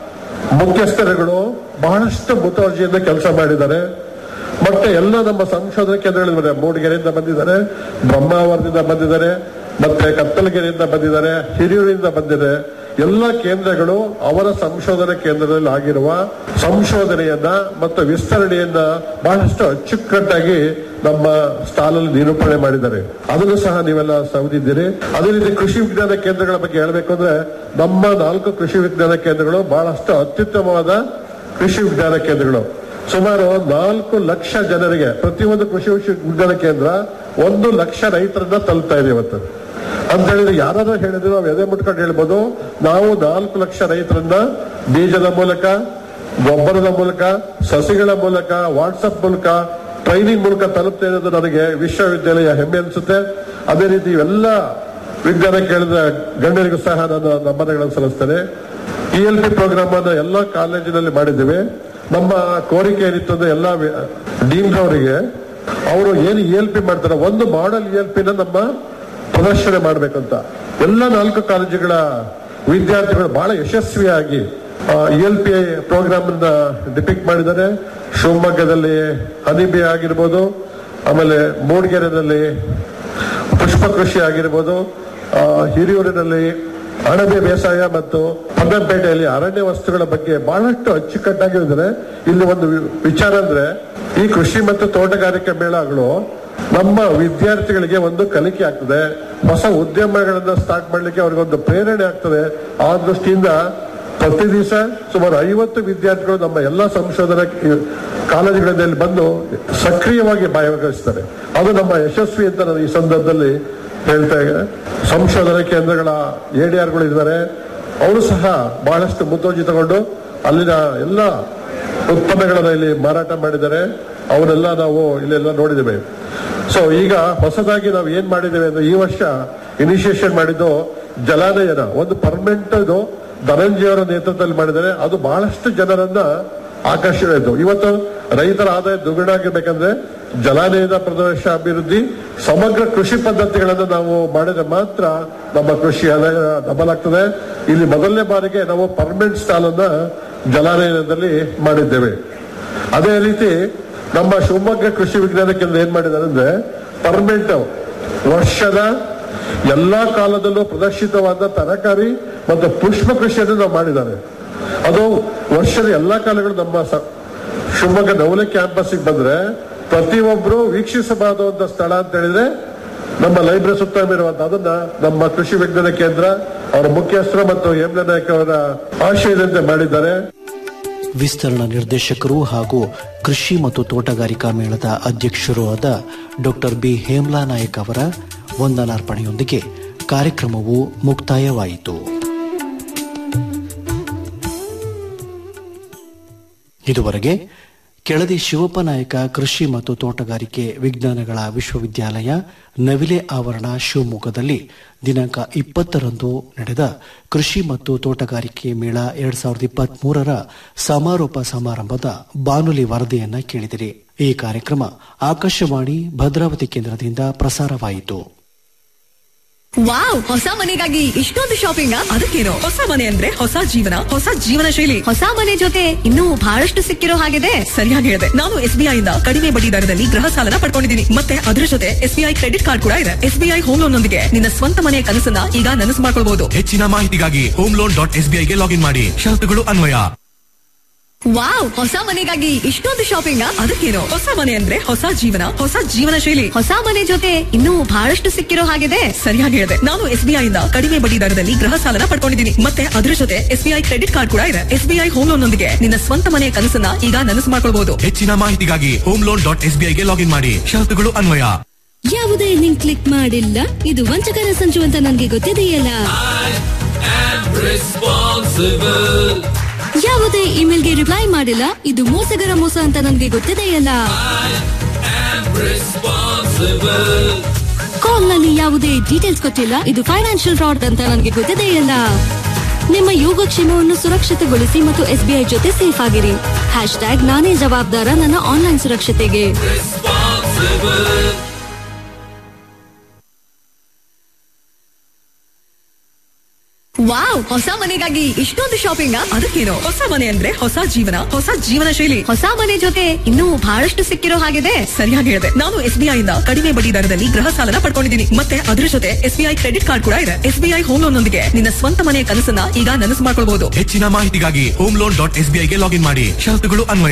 ಮುಖ್ಯಸ್ಥರುಗಳು ಬಹಳಷ್ಟು ಮುತುವರ್ಜಿಯಿಂದ ಕೆಲಸ ಮಾಡಿದ್ದಾರೆ ಮತ್ತೆ ಎಲ್ಲ ನಮ್ಮ ಸಂಶೋಧನಾ ಕೇಂದ್ರಗಳಿದ್ದಾರೆ ಮೂಡಿಗೆರೆಯಿಂದ ಬಂದಿದ್ದಾರೆ ಬ್ರಹ್ಮಾವರದಿಂದ ಬಂದಿದ್ದಾರೆ ಮತ್ತೆ ಕತ್ತಲಗೆರೆಯಿಂದ ಬಂದಿದ್ದಾರೆ ಹಿರಿಯೂರಿಂದ ಬಂದಿದೆ ಎಲ್ಲ ಕೇಂದ್ರಗಳು ಅವರ ಸಂಶೋಧನಾ ಕೇಂದ್ರದಲ್ಲಿ ಆಗಿರುವ ಸಂಶೋಧನೆಯನ್ನ ಮತ್ತು ವಿಸ್ತರಣೆಯನ್ನ ಬಹಳಷ್ಟು ಅಚ್ಚುಕಟ್ಟಾಗಿ ನಮ್ಮ ಸ್ಟಾಲಲ್ಲಿ ನಿರೂಪಣೆ ಮಾಡಿದ್ದಾರೆ ಅದನ್ನು ಸಹ ನೀವೆಲ್ಲ ಸವದಿದ್ದೀರಿ ಅದೇ ರೀತಿ ಕೃಷಿ ವಿಜ್ಞಾನ ಕೇಂದ್ರಗಳ ಬಗ್ಗೆ ಹೇಳಬೇಕು ಅಂದ್ರೆ ನಮ್ಮ ನಾಲ್ಕು ಕೃಷಿ ವಿಜ್ಞಾನ ಕೇಂದ್ರಗಳು ಬಹಳಷ್ಟು ಅತ್ಯುತ್ತಮವಾದ ಕೃಷಿ ವಿಜ್ಞಾನ ಕೇಂದ್ರಗಳು ಸುಮಾರು ನಾಲ್ಕು ಲಕ್ಷ ಜನರಿಗೆ ಪ್ರತಿಯೊಂದು ಕೃಷಿ ವಿಜ್ಞಾನ ಕೇಂದ್ರ ಒಂದು ಲಕ್ಷ ರೈತರನ್ನ ತಲುಪ್ತಾ ಇದೆ ಇವತ್ತು ಅಂತ ಹೇಳಿದ್ರೆ ಯಾರಾದ್ರೂ ಹೇಳಿದ್ರು ನಾವು ಎದೆ ಮುಟ್ಕೊಂಡು ಹೇಳ್ಬೋದು ನಾವು ನಾಲ್ಕು ಲಕ್ಷ ರೈತರನ್ನ ಬೀಜದ ಮೂಲಕ ಗೊಬ್ಬರದ ಮೂಲಕ ಸಸಿಗಳ ಮೂಲಕ ವಾಟ್ಸಪ್ ಮೂಲಕ ಟ್ರೈನಿಂಗ್ ಮೂಲಕ ತಲುಪ್ತಾ ಇರೋದು ನನಗೆ ವಿಶ್ವವಿದ್ಯಾಲಯ ಹೆಮ್ಮೆ ಅನಿಸುತ್ತೆ ಅದೇ ರೀತಿ ಇವೆಲ್ಲ ವಿಜ್ಞಾನ ಕೇಳಿದ ಗಣ್ಯರಿಗೂ ಸಹ ನಾನು ನಮನಗಳನ್ನು ಸಲ್ಲಿಸ್ತೇನೆ ಇ ಎಲ್ ಪಿ ಪ್ರೋಗ್ರಾಮ್ ಅನ್ನು ಎಲ್ಲ ಕಾಲೇಜಿನಲ್ಲಿ ಮಾಡಿದ್ದೇವೆ ನಮ್ಮ ಕೋರಿಕೆ ಏನಿತ್ತು ಅಂದ್ರೆ ಎಲ್ಲ ಡೀನ್ ಅವರಿಗೆ ಅವರು ಏನು ಇ ಎಲ್ ಪಿ ಮಾಡ್ತಾರೆ ಒಂದು ಮಾಡೆಲ್ ಇ ಎಲ್ ಪಿನ ನಮ್ಮ ಪ್ರದರ್ಶನ ಮಾಡಬೇಕಂತ ಎಲ್ಲ ನಾಲ್ಕು ಕಾಲೇಜುಗಳ ವಿದ್ಯಾರ್ಥಿಗಳು ಬಹಳ ಯಶಸ್ವಿಯಾಗಿ ಇ ಎಲ್ ಪಿ ಪ್ರೋಗ್ರಾಮ್ ಅನ್ನ ಡಿಪಿಕ್ಟ್ ಮಾಡಿದ್ದಾರೆ ಶಿವಮೊಗ್ಗದಲ್ಲಿ ಹನಿಬಿ ಆಗಿರ್ಬೋದು ಆಮೇಲೆ ಮೂಡಿಗೆರೆನಲ್ಲಿ ಪುಷ್ಪ ಕೃಷಿ ಆಗಿರ್ಬೋದು ಆ, ಹಿರಿಯೂರಿನಲ್ಲಿ ಅಣಬೆ ಬೇಸಾಯ ಮತ್ತು ಪನ್ನಂಪೇಟೆಯಲ್ಲಿ ಅರಣ್ಯ ವಸ್ತುಗಳ ಬಗ್ಗೆ ಬಹಳಷ್ಟು ಅಚ್ಚುಕಟ್ಟಾಗಿ ಇದ್ದಾರೆ ಇಲ್ಲಿ ಒಂದು ವಿ- ವಿಚಾರ ಅಂದ್ರೆ ಈ ಕೃಷಿ ಮತ್ತು ತೋಟಗಾರಿಕೆ ಮೇಳಗಳು ನಮ್ಮ ವಿದ್ಯಾರ್ಥಿಗಳಿಗೆ ಒಂದು ಕಲಿಕೆ ಆಗ್ತದೆ ಹೊಸ ಉದ್ಯಮಗಳನ್ನ ಸ್ಟಾರ್ಟ್ ಮಾಡ್ಲಿಕ್ಕೆ ಅವ್ರಿಗೆ ಒಂದು ಪ್ರೇರಣೆ ಆಗ್ತದೆ ಆ ದೃಷ್ಟಿಯಿಂದ ಪ್ರತಿ ದಿವಸ ಸುಮಾರು ಐವತ್ತು ವಿದ್ಯಾರ್ಥಿಗಳು ನಮ್ಮ ಎಲ್ಲಾ ಸಂಶೋಧನಾ ಕಿ- ಕಾಲೇಜುಗಳಲ್ಲಿ ಬಂದು ಸಕ್ರಿಯವಾಗಿ ಭಾಗವಹಿಸ್ತಾರೆ ಅದು ನಮ್ಮ ಯಶಸ್ವಿ ಅಂತ ನಾನು ಈ ಸಂದರ್ಭದಲ್ಲಿ ಹೇಳ್ತಾ ಇದ್ದೇನೆ ಸಂಶೋಧನಾ ಕೇಂದ್ರಗಳ ಎಡಿಆರ್ಗಳು ಇದ್ದಾರೆ ಅವರು ಸಹ ಬಹಳಷ್ಟು ಮುತುವರ್ಜಿ ತಗೊಂಡು ಅಲ್ಲಿನ ಎಲ್ಲ ಉತ್ಪನ್ನಗಳನ್ನ ಇಲ್ಲಿ ಮಾರಾಟ ಮಾಡಿದ್ದಾರೆ ಅವನ್ನೆಲ್ಲ ನಾವು ಇಲ್ಲೆಲ್ಲ ನೋಡಿದ್ದೇವೆ ಸೊ ಈಗ ಹೊಸದಾಗಿ ನಾವು ಏನ್ ಮಾಡಿದ್ದೇವೆ ಅಂದ್ರೆ ಈ ವರ್ಷ ಇನಿಷಿಯೇಷನ್ ಮಾಡಿದ್ದು ಜಲಾನಯನ ಒಂದು ಪರ್ಮನೆಂಟ್ ಇದು ಧನಂಜಯ ಅವರ ನೇತೃತ್ವದಲ್ಲಿ ಮಾಡಿದ್ದಾರೆ ಅದು ಬಹಳಷ್ಟು ಜನರನ್ನ ಆಕರ್ಷಣೆ ಇತ್ತು ಇವತ್ತು ರೈತರ ಆದಾಯ ದ್ವಿಗುಣ ಆಗಿರ್ಬೇಕಂದ್ರೆ ಜಲಾನಯನ ಪ್ರದೇಶ ಅಭಿವೃದ್ಧಿ ಸಮಗ್ರ ಕೃಷಿ ಪದ್ಧತಿಗಳನ್ನು ನಾವು ಮಾಡಿದ್ರೆ ಮಾತ್ರ ನಮ್ಮ ಕೃಷಿ ಆದಾಯ ಡಬಲ್ ಆಗ್ತದೆ ಇಲ್ಲಿ ಮೊದಲನೇ ಬಾರಿಗೆ ನಾವು ಪರ್ಮನೆಂಟ್ ಸ್ಟಾಲ್ ಅನ್ನ ಜಲಾನಯನದಲ್ಲಿ ಮಾಡಿದ್ದೇವೆ ಅದೇ ರೀತಿ ನಮ್ಮ ಶಿವಮೊಗ್ಗ ಕೃಷಿ ವಿಜ್ಞಾನ ಕೇಂದ್ರ ಏನ್ ಮಾಡಿದ್ದಾರೆ ಅಂದ್ರೆ ಪರ್ಮನೆಂಟ್ ವರ್ಷದ ಎಲ್ಲಾ ಕಾಲದಲ್ಲೂ ಪ್ರದರ್ಶಿತವಾದ ತರಕಾರಿ ಮತ್ತು ಪುಷ್ಪ ಕೃಷಿಯನ್ನು ನಾವು ಮಾಡಿದ್ದಾರೆ ಅದು ವರ್ಷದ ಎಲ್ಲಾ ಕಾಲಗಳು ನಮ್ಮ ಸ- ಶಿವಮೊಗ್ಗ ನವಲೆ ಕ್ಯಾಂಪಸ್ಗೆ ಬಂದ್ರೆ ಪ್ರತಿಯೊಬ್ಬರು ವೀಕ್ಷಿಸಬಹುದಾದ ಸ್ಥಳ ಅಂತ ಹೇಳಿದ್ರೆ ನಮ್ಮ ಲೈಬ್ರರಿ ಸುತ್ತ ಇರುವಂತ ಅದನ್ನ ನಮ್ಮ ಕೃಷಿ ವಿಜ್ಞಾನ ಕೇಂದ್ರ ಅವರ ಮುಖ್ಯಸ್ಥರು ಮತ್ತು ಹೇಮಲ ನಾಯಕ್ ಅವರ ಆಶಯದಂತೆ ಮಾಡಿದ್ದಾರೆ ವಿಸ್ತರಣಾ ನಿರ್ದೇಶಕರು ಹಾಗೂ ಕೃಷಿ ಮತ್ತು ತೋಟಗಾರಿಕಾ ಮೇಳದ ಅಧ್ಯಕ್ಷರೂ ಆದ ಡಾಕ್ಟರ್ ಬಿ ಹೇಮ್ಲಾ ನಾಯಕ್ ಅವರ ವಂದನಾರ್ಪಣೆಯೊಂದಿಗೆ ಕಾರ್ಯಕ್ರಮವು ಮುಕ್ತಾಯವಾಯಿತು ಇದುವರೆಗೆ ಕೆಳದಿ ಶಿವಪ್ಪ ನಾಯಕ ಕೃಷಿ ಮತ್ತು ತೋಟಗಾರಿಕೆ ವಿಜ್ಞಾನಗಳ ವಿಶ್ವವಿದ್ಯಾಲಯ ನವಿಲೆ ಆವರಣ ಶಿವಮೊಗ್ಗದಲ್ಲಿ ದಿನಾಂಕ ಇಪ್ಪತ್ತರಂದು ನಡೆದ ಕೃಷಿ ಮತ್ತು ತೋಟಗಾರಿಕೆ ಮೇಳ ಎರಡ್ ಸಾವಿರದ ಇಪ್ಪತ್ತ್ ಮೂರರ ಸಮಾರೋಪ ಸಮಾರಂಭದ ಬಾನುಲಿ ವರದಿಯನ್ನ ಕೇಳಿದಿರಿ ಈ ಕಾರ್ಯಕ್ರಮ ಆಕಾಶವಾಣಿ ಭದ್ರಾವತಿ ಕೇಂದ್ರದಿಂದ ಪ್ರಸಾರವಾಯಿತು ವಾವ್ ಹೊಸ ಮನೆಗಾಗಿ ಇಷ್ಟೊಂದು ಶಾಪಿಂಗ್ ಅದಕ್ಕೇನು ಹೊಸ ಮನೆ ಅಂದ್ರೆ ಹೊಸ ಜೀವನ ಹೊಸ ಜೀವನ ಶೈಲಿ ಹೊಸ ಮನೆ ಜೊತೆ ಇನ್ನೂ ಬಹಳಷ್ಟು ಸಿಕ್ಕಿರೋ ಹಾಗಿದೆ ಸರಿಯಾಗಿ ಹೇಳಿದೆ ನಾನು ಎಸ್ಬಿಐ ಇಂದ ಕಡಿಮೆ ಬಡ್ಡಿ ದರದಲ್ಲಿ ಗೃಹ ಸಾಲನ ಪಡ್ಕೊಂಡಿದ್ದೀನಿ ಮತ್ತೆ ಅದರ ಜೊತೆ ಎಸ್ಬಿಐ ಕ್ರೆಡಿಟ್ ಕಾರ್ಡ್ ಕೂಡ ಇದೆ ಎಸ್ಬಿಐ ಹೋಮ್ ಲೋನ್ ನೊಂದಿಗೆ ನಿನ್ನ ಸ್ವಂತ ಮನೆಯ ಕನಸನ್ನ ಈಗ ನನಸು ಮಾಡ್ಕೊಳ್ಬಹುದು ಹೆಚ್ಚಿನ ಮಾಹಿತಿಗಾಗಿ ಹೋಮ್ ಲೋನ್ ಡಾಟ್ ಎಸ್ಬಿಐಗೆ ಲಾಗಿನ್ ಮಾಡಿ ಷರತ್ತುಗಳು ಅನ್ವಯ ವಾವ್ ಹೊಸ ಮನೆಗಾಗಿ ಇಷ್ಟೊಂದು ಶಾಪಿಂಗ್ ಅದಕ್ಕೇನು ಹೊಸ ಮನೆ ಅಂದ್ರೆ ಹೊಸ ಜೀವನ ಹೊಸ ಜೀವನ ಶೈಲಿ ಹೊಸ ಮನೆ ಜೊತೆ ಇನ್ನೂ ಬಹಳಷ್ಟು ಸಿಕ್ಕಿರೋ ಹಾಗಿದೆ ಸರಿಯಾಗಿ ಹೇಳಿದೆ ನಾನು ಎಸ್ಬಿಐ ಇಂದ ಕಡಿಮೆ ಬಡ್ಡಿ ದರದಲ್ಲಿ ಗೃಹ ಸಾಲನ ಪಡ್ಕೊಂಡಿದ್ದೀನಿ ಮತ್ತೆ ಅದರ ಜೊತೆ ಎಸ್ಬಿಐ ಕ್ರೆಡಿಟ್ ಕಾರ್ಡ್ ಕೂಡ ಇದೆ ಎಸ್ಬಿಐ ಹೋಮ್ ಲೋನ್ ನೊಂದಿಗೆ ನಿನ್ನ ಸ್ವಂತ ಮನೆಯ ಕನಸನ್ನ ಈಗ ನನಸು ಮಾಡ್ಕೊಳ್ಬಹುದು ಹೆಚ್ಚಿನ ಮಾಹಿತಿಗಾಗಿ ಹೋಮ್ ಲೋನ್ ಡಾಟ್ ಎಸ್ಬಿಐಗೆ ಲಾಗಿನ್ ಮಾಡಿ ಷರತ್ತುಗಳು ಅನ್ವಯ ಯಾವುದೇ ಲಿಂಕ್ ಕ್ಲಿಕ್ ಮಾಡಿಲ್ಲ ಇದು ವಂಚಕರ ಸಂಚು ಅಂತ ನನಗೆ ಗೊತ್ತಿದೆಯಲ್ಲ ಯಾವುದೇ ಇಮೇಲ್ಗೆ ರಿಪ್ಲೈ ಮಾಡಿಲ್ಲ ಇದು ಮೋಸಗರ ಮೋಸ ಅಂತ ನನಗೆ ಗೊತ್ತಿದೆಯಲ್ಲ ಕಾಲ್ ನಲ್ಲಿ ಯಾವುದೇ ಡೀಟೇಲ್ಸ್ ಕೊಟ್ಟಿಲ್ಲ ಇದು ಫೈನಾನ್ಷಿಯಲ್ ಫ್ರಾಡ್ ಅಂತ ನನಗೆ ಗೊತ್ತಿದೆಯಲ್ಲ ನಿಮ್ಮ ಯೋಗಕ್ಷೇಮವನ್ನು ಸುರಕ್ಷಿತಗೊಳಿಸಿ ಮತ್ತು ಎಸ್ಬಿಐ ಜೊತೆ ಸೇಫ್ ಆಗಿರಿ ಹ್ಯಾಶ್ ಟ್ಯಾಗ್ ನಾನೇ ಜವಾಬ್ದಾರ ನನ್ನ ಆನ್ಲೈನ್ ಸುರಕ್ಷತೆಗೆ ವಾವ್ ಹೊಸ ಮನೆಗಾಗಿ ಇಷ್ಟೊಂದು ಶಾಪಿಂಗ್ ಅದಕ್ಕೇನು ಹೊಸ ಮನೆ ಅಂದ್ರೆ ಹೊಸ ಜೀವನ ಹೊಸ ಜೀವನ ಶೈಲಿ ಹೊಸ ಮನೆ ಜೊತೆ ಇನ್ನೂ ಬಹಳಷ್ಟು ಸಿಕ್ಕಿರೋ ಹಾಗಿದೆ ಸರಿಯಾಗಿ ಹೇಳಿದೆ ನಾನು ಎಸ್ಬಿಐ ಇಂದ ಕಡಿಮೆ ಬಡ್ಡಿ ದರದಲ್ಲಿ ಗೃಹ ಸಾಲನ ಪಡ್ಕೊಂಡಿದ್ದೀನಿ ಮತ್ತೆ ಅದರ ಜೊತೆ ಎಸ್ಬಿಐ ಕ್ರೆಡಿಟ್ ಕಾರ್ಡ್ ಕೂಡ ಇದೆ ಎಸ್ಬಿಐ ಹೋಮ್ ಲೋನ್ ನೊಂದಿಗೆ ನಿನ್ನ ಸ್ವಂತ ಮನೆಯ ಕನಸನ್ನ ಈಗ ನನಸು ಮಾಡ್ಕೊಳ್ಬಹುದು ಹೆಚ್ಚಿನ ಮಾಹಿತಿಗಾಗಿ ಹೋಮ್ ಲೋನ್ ಡಾಟ್ ಎಸ್ಬಿಐಗೆ ಲಾಗಿನ್ ಮಾಡಿ ಷರತ್ತುಗಳು ಅನ್ವಯ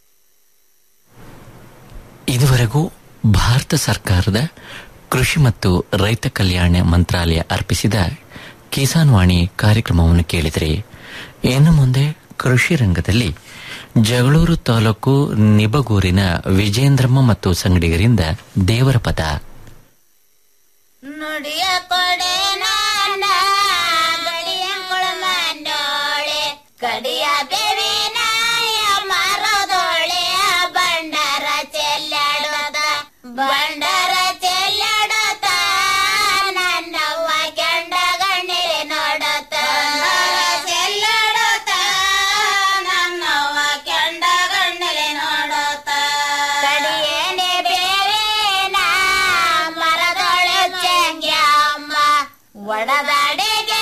ಇದುವರೆಗೂ ಭಾರತ ಸರ್ಕಾರದ ಕೃಷಿ ಮತ್ತು ರೈತ ಕಲ್ಯಾಣ ಮಂತ್ರಾಲಯ ಅರ್ಪಿಸಿದ ಕಿಸಾನ್ ವಾಣಿ ಕಾರ್ಯಕ್ರಮವನ್ನು ಕೇಳಿದರೆ ಇನ್ನು ಮುಂದೆ ಕೃಷಿ ರಂಗದಲ್ಲಿ ಜಗಳೂರು ತಾಲೂಕು ನಿಬಗೂರಿನ ವಿಜೇಂದ್ರಮ್ಮ ಮತ್ತು ಸಂಗಡಿಗರಿಂದ ದೇವರ ಪದ ನುಡಿಯ ಕೊಡೆ ನಾನ ಗಡಿಯ ಕೊಳಮನ್ನೋಳೆ ಕಡಿಯ ಬೇವಿನಾಯ ಮರದೋಳೆ ಬಂಡಾರ ಚೆಲ್ಲಾಡೋದ ಬಂಡಾರ ಚೆಲ್ಲಾಡೋತ ನನ್ನವ್ವ ಕೆಂಡ ಗಣ್ಣಿಲೆ ನೋಡೋತ ಚೆಲ್ಲಾಡೋತ ನನ್ನವ್ವ ಕೆಂಡ ಗಣ್ಣಿಲೆ ನೋಡೋತ ಕಡಿಯೇನೆ ಬೇರೇನ ಮರದೊಳೆ ಚೆಂಗ್ಯಮ್ಮ ಒಡದಡೆಗೆ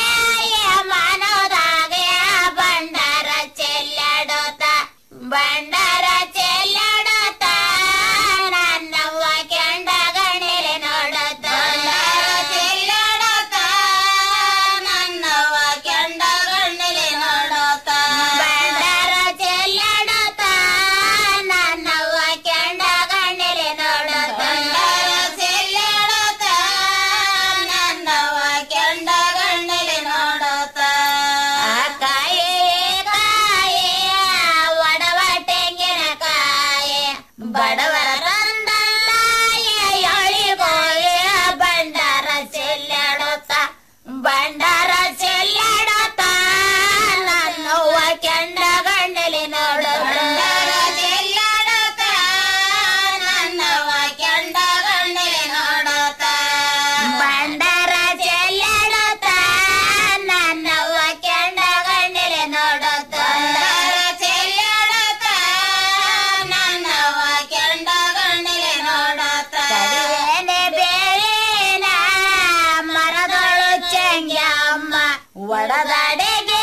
ಮನೋದಾಗೆ ಬಂಡಾರ ಚೆಲ್ಲಾಡೋತ ಬಂಡಾರ ಚೆಲ್ಲಾಡೋತ ನನ್ನವ್ವ ಕೆಂಡ ಗಣಿಲೆ ನೋಡೋತ ಚೆಲ್ಲಾಡೋತ ನನ್ನವ್ವ ಕೆಂಡ ಗಣಿಲೆ ನೋಡೋತ ಬಂಡಾರ ಚೆಲ್ಲಾಡೋತ ನನ್ನವ್ವ ಕೆಂಡ ಗಣಿಲೆ ನೋಡೋತ ಚೆಲ್ಲಾಡೋತ ನನ್ನವ್ವ ಕೆಂಡ ಗಣಿಲೆ ನೋಡೋತ ಕಾಯೇ ಕಾಯೇ ಒಡವ ತೆಂಗಿನಕಾಯೆ ಬಡವರ ರಂದಾಯ ಎಳಿಗೋಯ ಬಂಡಾರ ಚೆಲ್ಲಾಡೋತ ಬಂಡಾರ ಚೆಲ್ಲಾಡೋತ ನನ್ನವ್ವ ಕೆಂಡ ಗಂಡಲಿ ನೋಡು ಬಂಡಾರ ಚೆಲ್ಲಾಡೋತ ನನ್ನವ್ವ ಕೆಂಡ ಗಂಡಲಿ ನೋಡೋತ ಬಂಡಾರ ಚೆಲ್ಲಾಡೋತ ನನ್ನವ್ವ ಕೆಂಡ ಗಂಡಲಿ ನೋಡೋತ ಬಂಡಾರ ಚೆಲ್ಲಾಡೋತ ನನ್ನವ್ವ ಕೆಂಡ ಗಂಡಲಿ ನೋಡೋತ ಕಡಿಯೇನೆ ಬೇರೇನ ಮರದೊಳು ಚೆಂಗ್ಯಮ್ಮ ಒಡದಡೆಗೆ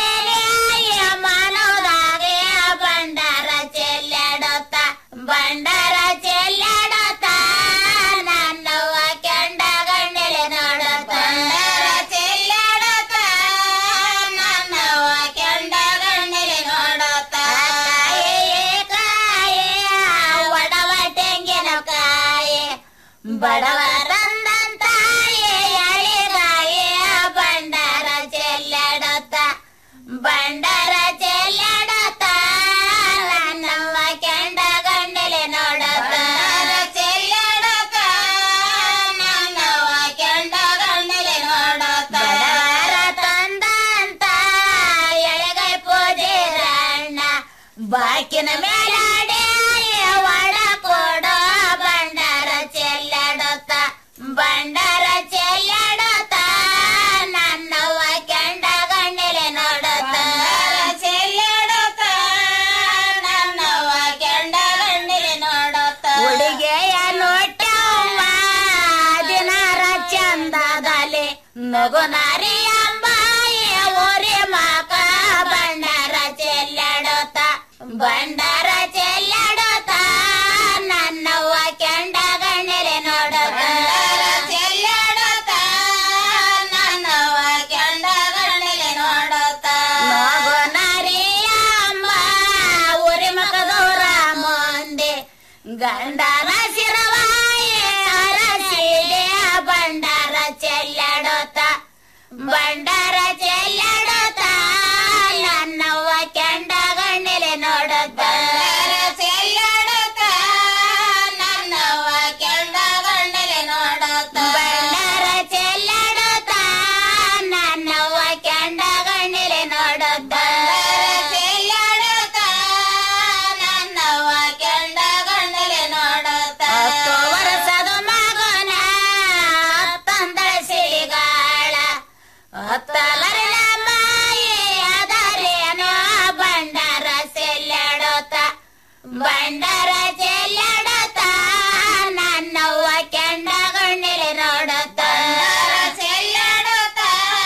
ಮನೋದಾಗೆ ಬಂಡಾರ ಚೆಲ್ಲಾಡೋತ ಬಂಡಾರ ಚೆಲ್ಲಾಡೋತ ನನ್ನವ್ವ ಕೆಂಡ ಗಂಡಲೆ ನೋಡೋತ ಬಂಡಾರ ಚೆಲ್ಲಾಡೋತ ನನ್ನವ್ವ ಕೆಂಡ ಗಂಡಲೆ ನೋಡೋತ ಕಾಯೇ ಕಾಯೇ ಒಡವ ತೆಂಗಿನ ಕಾಯೆ ಬಡವರಂದಂತಾಯೆ ಎಳೆಗಾಯೆ ಬಂಡಾರ ಚೆಲ್ಲಾಡೋತ ಬಂಡಾರ ಚೆಲ್ಲಾಡೋತ ಬಾಕಿನ ಮೇಲಾಡೆ ಒಳ ಕೊಡೋ ಬಂಡಾರ ಚೆಲ್ಲಾಡುತ್ತ ಬಂಡಾರ ಚೆಲ್ಲಾಡುತ್ತ ನನ್ನವ್ವ ಕೆಂಡ ಗಣ್ಣೆಲೆ ನೋಡುತ್ತ ಚೆಲ್ಲಾಡುತ್ತ ನನ್ನವ್ವ ಕೆಂಡ ಗಣ್ಣೆಲೆ ನೋಡುತ್ತ ಹುಡುಗೆಯ ನೋಟವ್ವ ದಿನಾರ ಚಂದದಲ್ಲಿ ನಗು ನಾರಿ ಅಂಬಾಯಿ ಓರಿ ಮಾಕ ಬಂಡಾರ ಚೆಲ್ಲಾಡುತ್ತ ಬಂಡಾರ ಚೆಲ್ಲಾಡುತ್ತ ನನ್ನವ್ವ ಕೆಂಡ ಗಣ್ಣೆಲೆ ನೋಡುತ್ತ ಚೆಲ್ಲಾಡುತ್ತ ನನ್ನವ್ವ ಕೆಂಡ ಗಣ್ಣೆಲೆ ನೋಡುತ್ತ ನಗು ನಾರಿ ಅಂಬ ಊರಿ ಮಕದವರ ಮುಂದೆ ಗಂಡನ ಶಿರವಾಯಿ ಅರಸಿದೆ ಬಂಡಾರ ಚೆಲ್ಲಾಡುತ್ತ ಬಂಡಾರ ಚೆಲ್ಲಾಡುತ್ತ ನನ್ನವ್ವ ಕೆಂಡ ಗಣ್ಣೆಲೆ ನೋಡುತ್ತ ಚೆಲ್ಲಾಡುತ್ತ ನನ್ನವ್ವ ಕೆಂಡ ಗಣ್ಣೆಲೆ ನೋಡುತ್ತ ಬಂಡಾರ ಚೆಲ್ಲಾಡುತ್ತ ನನ್ನವ್ವ ಕೆಂಡ ಗಣ್ಣೆಲೆ ನೋಡುತ್ತ ಚೆಲ್ಲಾಡುತ್ತ ನನ್ನವ್ವ ಕೆಂಡ ಗಣ್ಣೆಲೆ ನೋಡುತ್ತ ಹತ್ತು ವರ್ಷದ ಮಗನ ತಂದಳ ಸಿರಿಗಾಳ ಹತ್ತಲರ ಮಾಯಿ ಅದರೇನೋ ಬಂಡಾರ ಚೆಲ್ಲಾಡುತ್ತ ಬಂಡಾರ ಚೆಲ್ಲಾಡುತ್ತ ನನ್ನವ್ವ ಕೆಂಡ ಗಣ್ಣೆಲೆ ನೋಡುತ್ತ ಚೆಲ್ಲಾಡುತ್ತ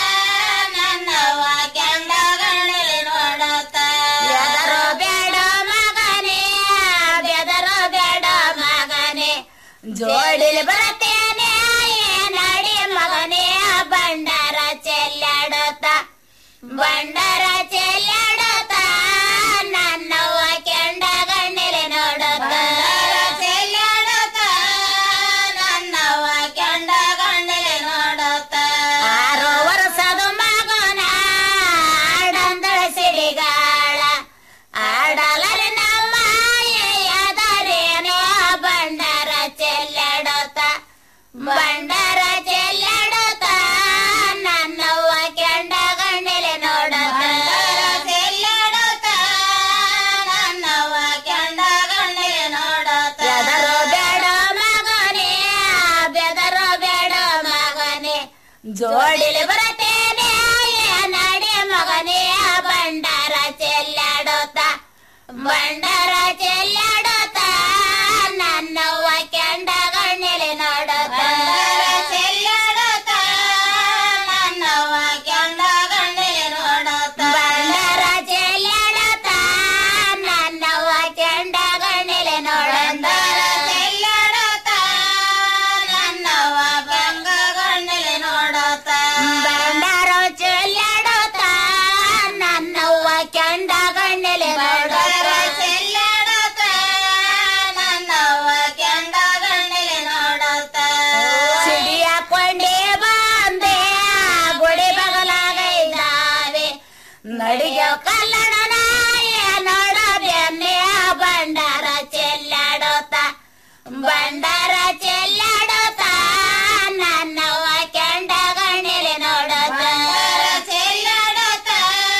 ನನ್ನವ್ವ ಕೆಂಡ ಗಣ್ಣೆಲೆ ನೋಡುತ್ತ ಎದರೋ ಬೇಡ ಮಗನೇ ಬೆದರೋ ಬೇಡ ಮಗನೇ ಜೋಡಿಲಿ ಬರತೇನೆ ನಡಿ ಮಗನೇ ಬಂಡಾರ ಚೆಲ್ಲಾಡುತ್ತ ಬಂಡಾರ ಚೆಲ್ಲಾಡುತ್ತ ನನ್ನವ್ವ ಕೆಂಡ ಗಣ್ಣೆಲೆ ನೋಡುತ್ತ ಚೆಲ್ಲಾಡುತ್ತ ನನ್ನವ್ವ ಕೆಂಡ ಗಣ್ಣೆಲೆ ನೋಡುತ್ತ ಆರು ವರ್ಷದ ಮಗನ ಆಡಂದಳ ಸಿಡಿಗಾಳ ಆಡಲರಿ ನಮ್ಮ ಯಾದರೇನೋ ಬಂಡಾರ ಚೆಲ್ಲಾಡುತ್ತ ಬಂಡಾರ ಚೆಲ್ಲಾಡುತ್ತ ನನ್ನವ್ವ ಕೆಂಡ ಗಣ್ಣೆಲೆ ನೋಡುತ್ತ ಚೆಲ್ಲಾಡುತ್ತ ನನ್ನವ್ವ ಕೆಂಡ ಗಣ್ಣೆಲೆ ನೋಡುತ್ತ ಬೆದರೋ ಬೇಡ ಮಗನೇ ಬೆದರೋ ಬೇಡ ಮಗನೇ ಜೋಡಿಲಿ ಬರತೇನೆ ನಡಿ ಮಗನೇ ಬಂಡಾರ ಚೆಲ್ಲಾಡುತ್ತ ಬಂಡಾರ ಚೆಲ್ಲಾಡುತ್ತ ನನ್ನವ್ವ ಕೆಂಡ ಗಣ್ಣೆಲೆ ನೋಡುತ್ತ ಚೆಲ್ಲಾಡುತ್ತ ನನ್ನವ್ವ ಕೆಂಡ ಗಣ್ಣೆಲೆ ನೋಡುತ್ತ ಬಂಡಾರ ಚೆಲ್ಲಾಡುತ್ತ ನನ್ನವ್ವ ಕೆಂಡ ಗಣ್ಣೆಲೆ ನೋಡುತ್ತ ಚೆಲ್ಲಾಡುತ್ತ ನನ್ನವ್ವ ಕೆಂಡ ಗಣ್ಣೆಲೆ ನೋಡುತ್ತ ಬಂಡಾರ ಚೆಲ್ಲಾಡುತ್ತ ನನ್ನವ್ವ ಕೆಂಡ ಗಣ್ಣೆಲೆ ನೋಡುತ್ತ ಚೆಲ್ಲಾಡುತ್ತ ನನ್ನವ್ವ ಕೆಂಡ ಗಣ್ಣೆಲೆ ನೋಡುತ್ತ ಸಿಡಿ ಹಾಕೊಂಡೇ ಬಂದೆ ಗುಡಿ ಬಗಲಾಗ ಇದ್ದಾವೆ ನಡಿಗೆ ಕಲ್ಲಡ ನಾಯ ನೋಡ ಬೆನ್ನೆ ಬಂಡಾರ ಚೆಲ್ಲಾಡುತ್ತ ಬಂಡಾರ ಚೆಲ್ಲಾಡುತ್ತ ನನ್ನವ್ವ ಕೆಂಡ ಗಣ್ಣೆಲೆ ನೋಡುತ್ತ ಚೆಲ್ಲಾಡುತ್ತ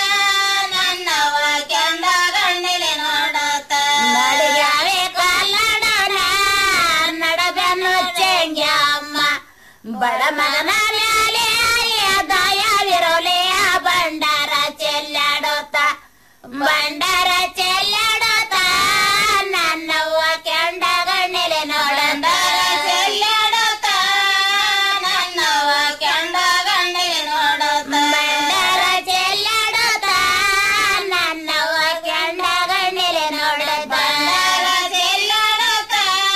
ನನ್ನವ್ವ ಕೆಂಡ ಗಣ್ಣೆಲೆ ನೋಡುತ್ತ ನಡಿಗಾವೆ ಕಲ್ಲಡನ ನಡಬೆನ್ನು ಚೆಂಗ್ಯಮ್ಮ ಬಡ ಮಗನ ಮ್ಯಾಲೆ ದಯವಿರೋಲೆ ಬಂಡಾರ ಚೆಲ್ಲಾಡುತ್ತ ಬಂಡಾರ ಚೆಲ್ಲಾಡುತ್ತ ನನ್ನವ್ವ ಕೆಂಡ ಗಣ್ಣೆಲೆ ನೋಡುತ್ತ ಚೆಲ್ಲಾಡುತ್ತ ನನ್ನವ್ವ ಕೆಂಡ ಗಣ್ಣೆಲೆ ನೋಡುತ್ತ ಬಂಡಾರ ಚೆಲ್ಲಾಡುತ್ತ ನನ್ನವ್ವ ಕೆಂಡ ಗಣ್ಣೆಲೆ ನೋಡುತ್ತ ಬಂಡಾರ ಚೆಲ್ಲಾಡುತ್ತ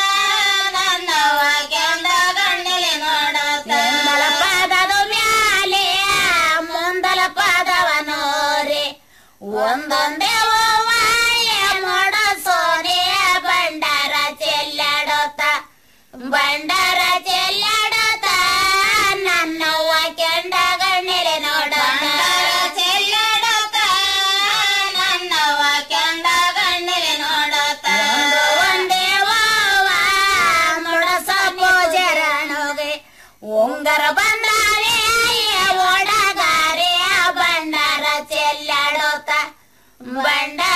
ನನ್ನವ್ವ ಕೆಂಡ ಗಣ್ಣೆಲೆ ನೋಡುತ್ತ ಮುಂದಲ ಪಾದದ ಮ್ಯಾಲೆ ಮುಂದಲ ಪಾದವ ನೋರಿ ಒಂದೊಂದೇ ಓವಾಯ ಮೊಡ ಸೋನೆ ಬಂಡಾರ ಚೆಲ್ಲಾಡುತ್ತ ಬಂಡಾರ ಚೆಲ್ಲಾಡುತ್ತ ನನ್ನವ್ವ ಕೆಂಡ ಗಣ್ಣೆಲೆ ನೋಡುತ್ತ ಚೆಲ್ಲಾಡುತ್ತ ನನ್ನವ್ವ ಕೆಂಡ ಗಣ್ಣೆಲೆ ನೋಡುತ್ತ ಒಂದೇ ಓವ ಮುಡಸ ಪೂಜರಣುಗೆ ಉಂಗರ ಬಂದಾರೆ ಒಡಗಾರೆ ಬಂಡಾರ ಚೆಲ್ಲಾಡುತ್ತ ಬಂಡಾರ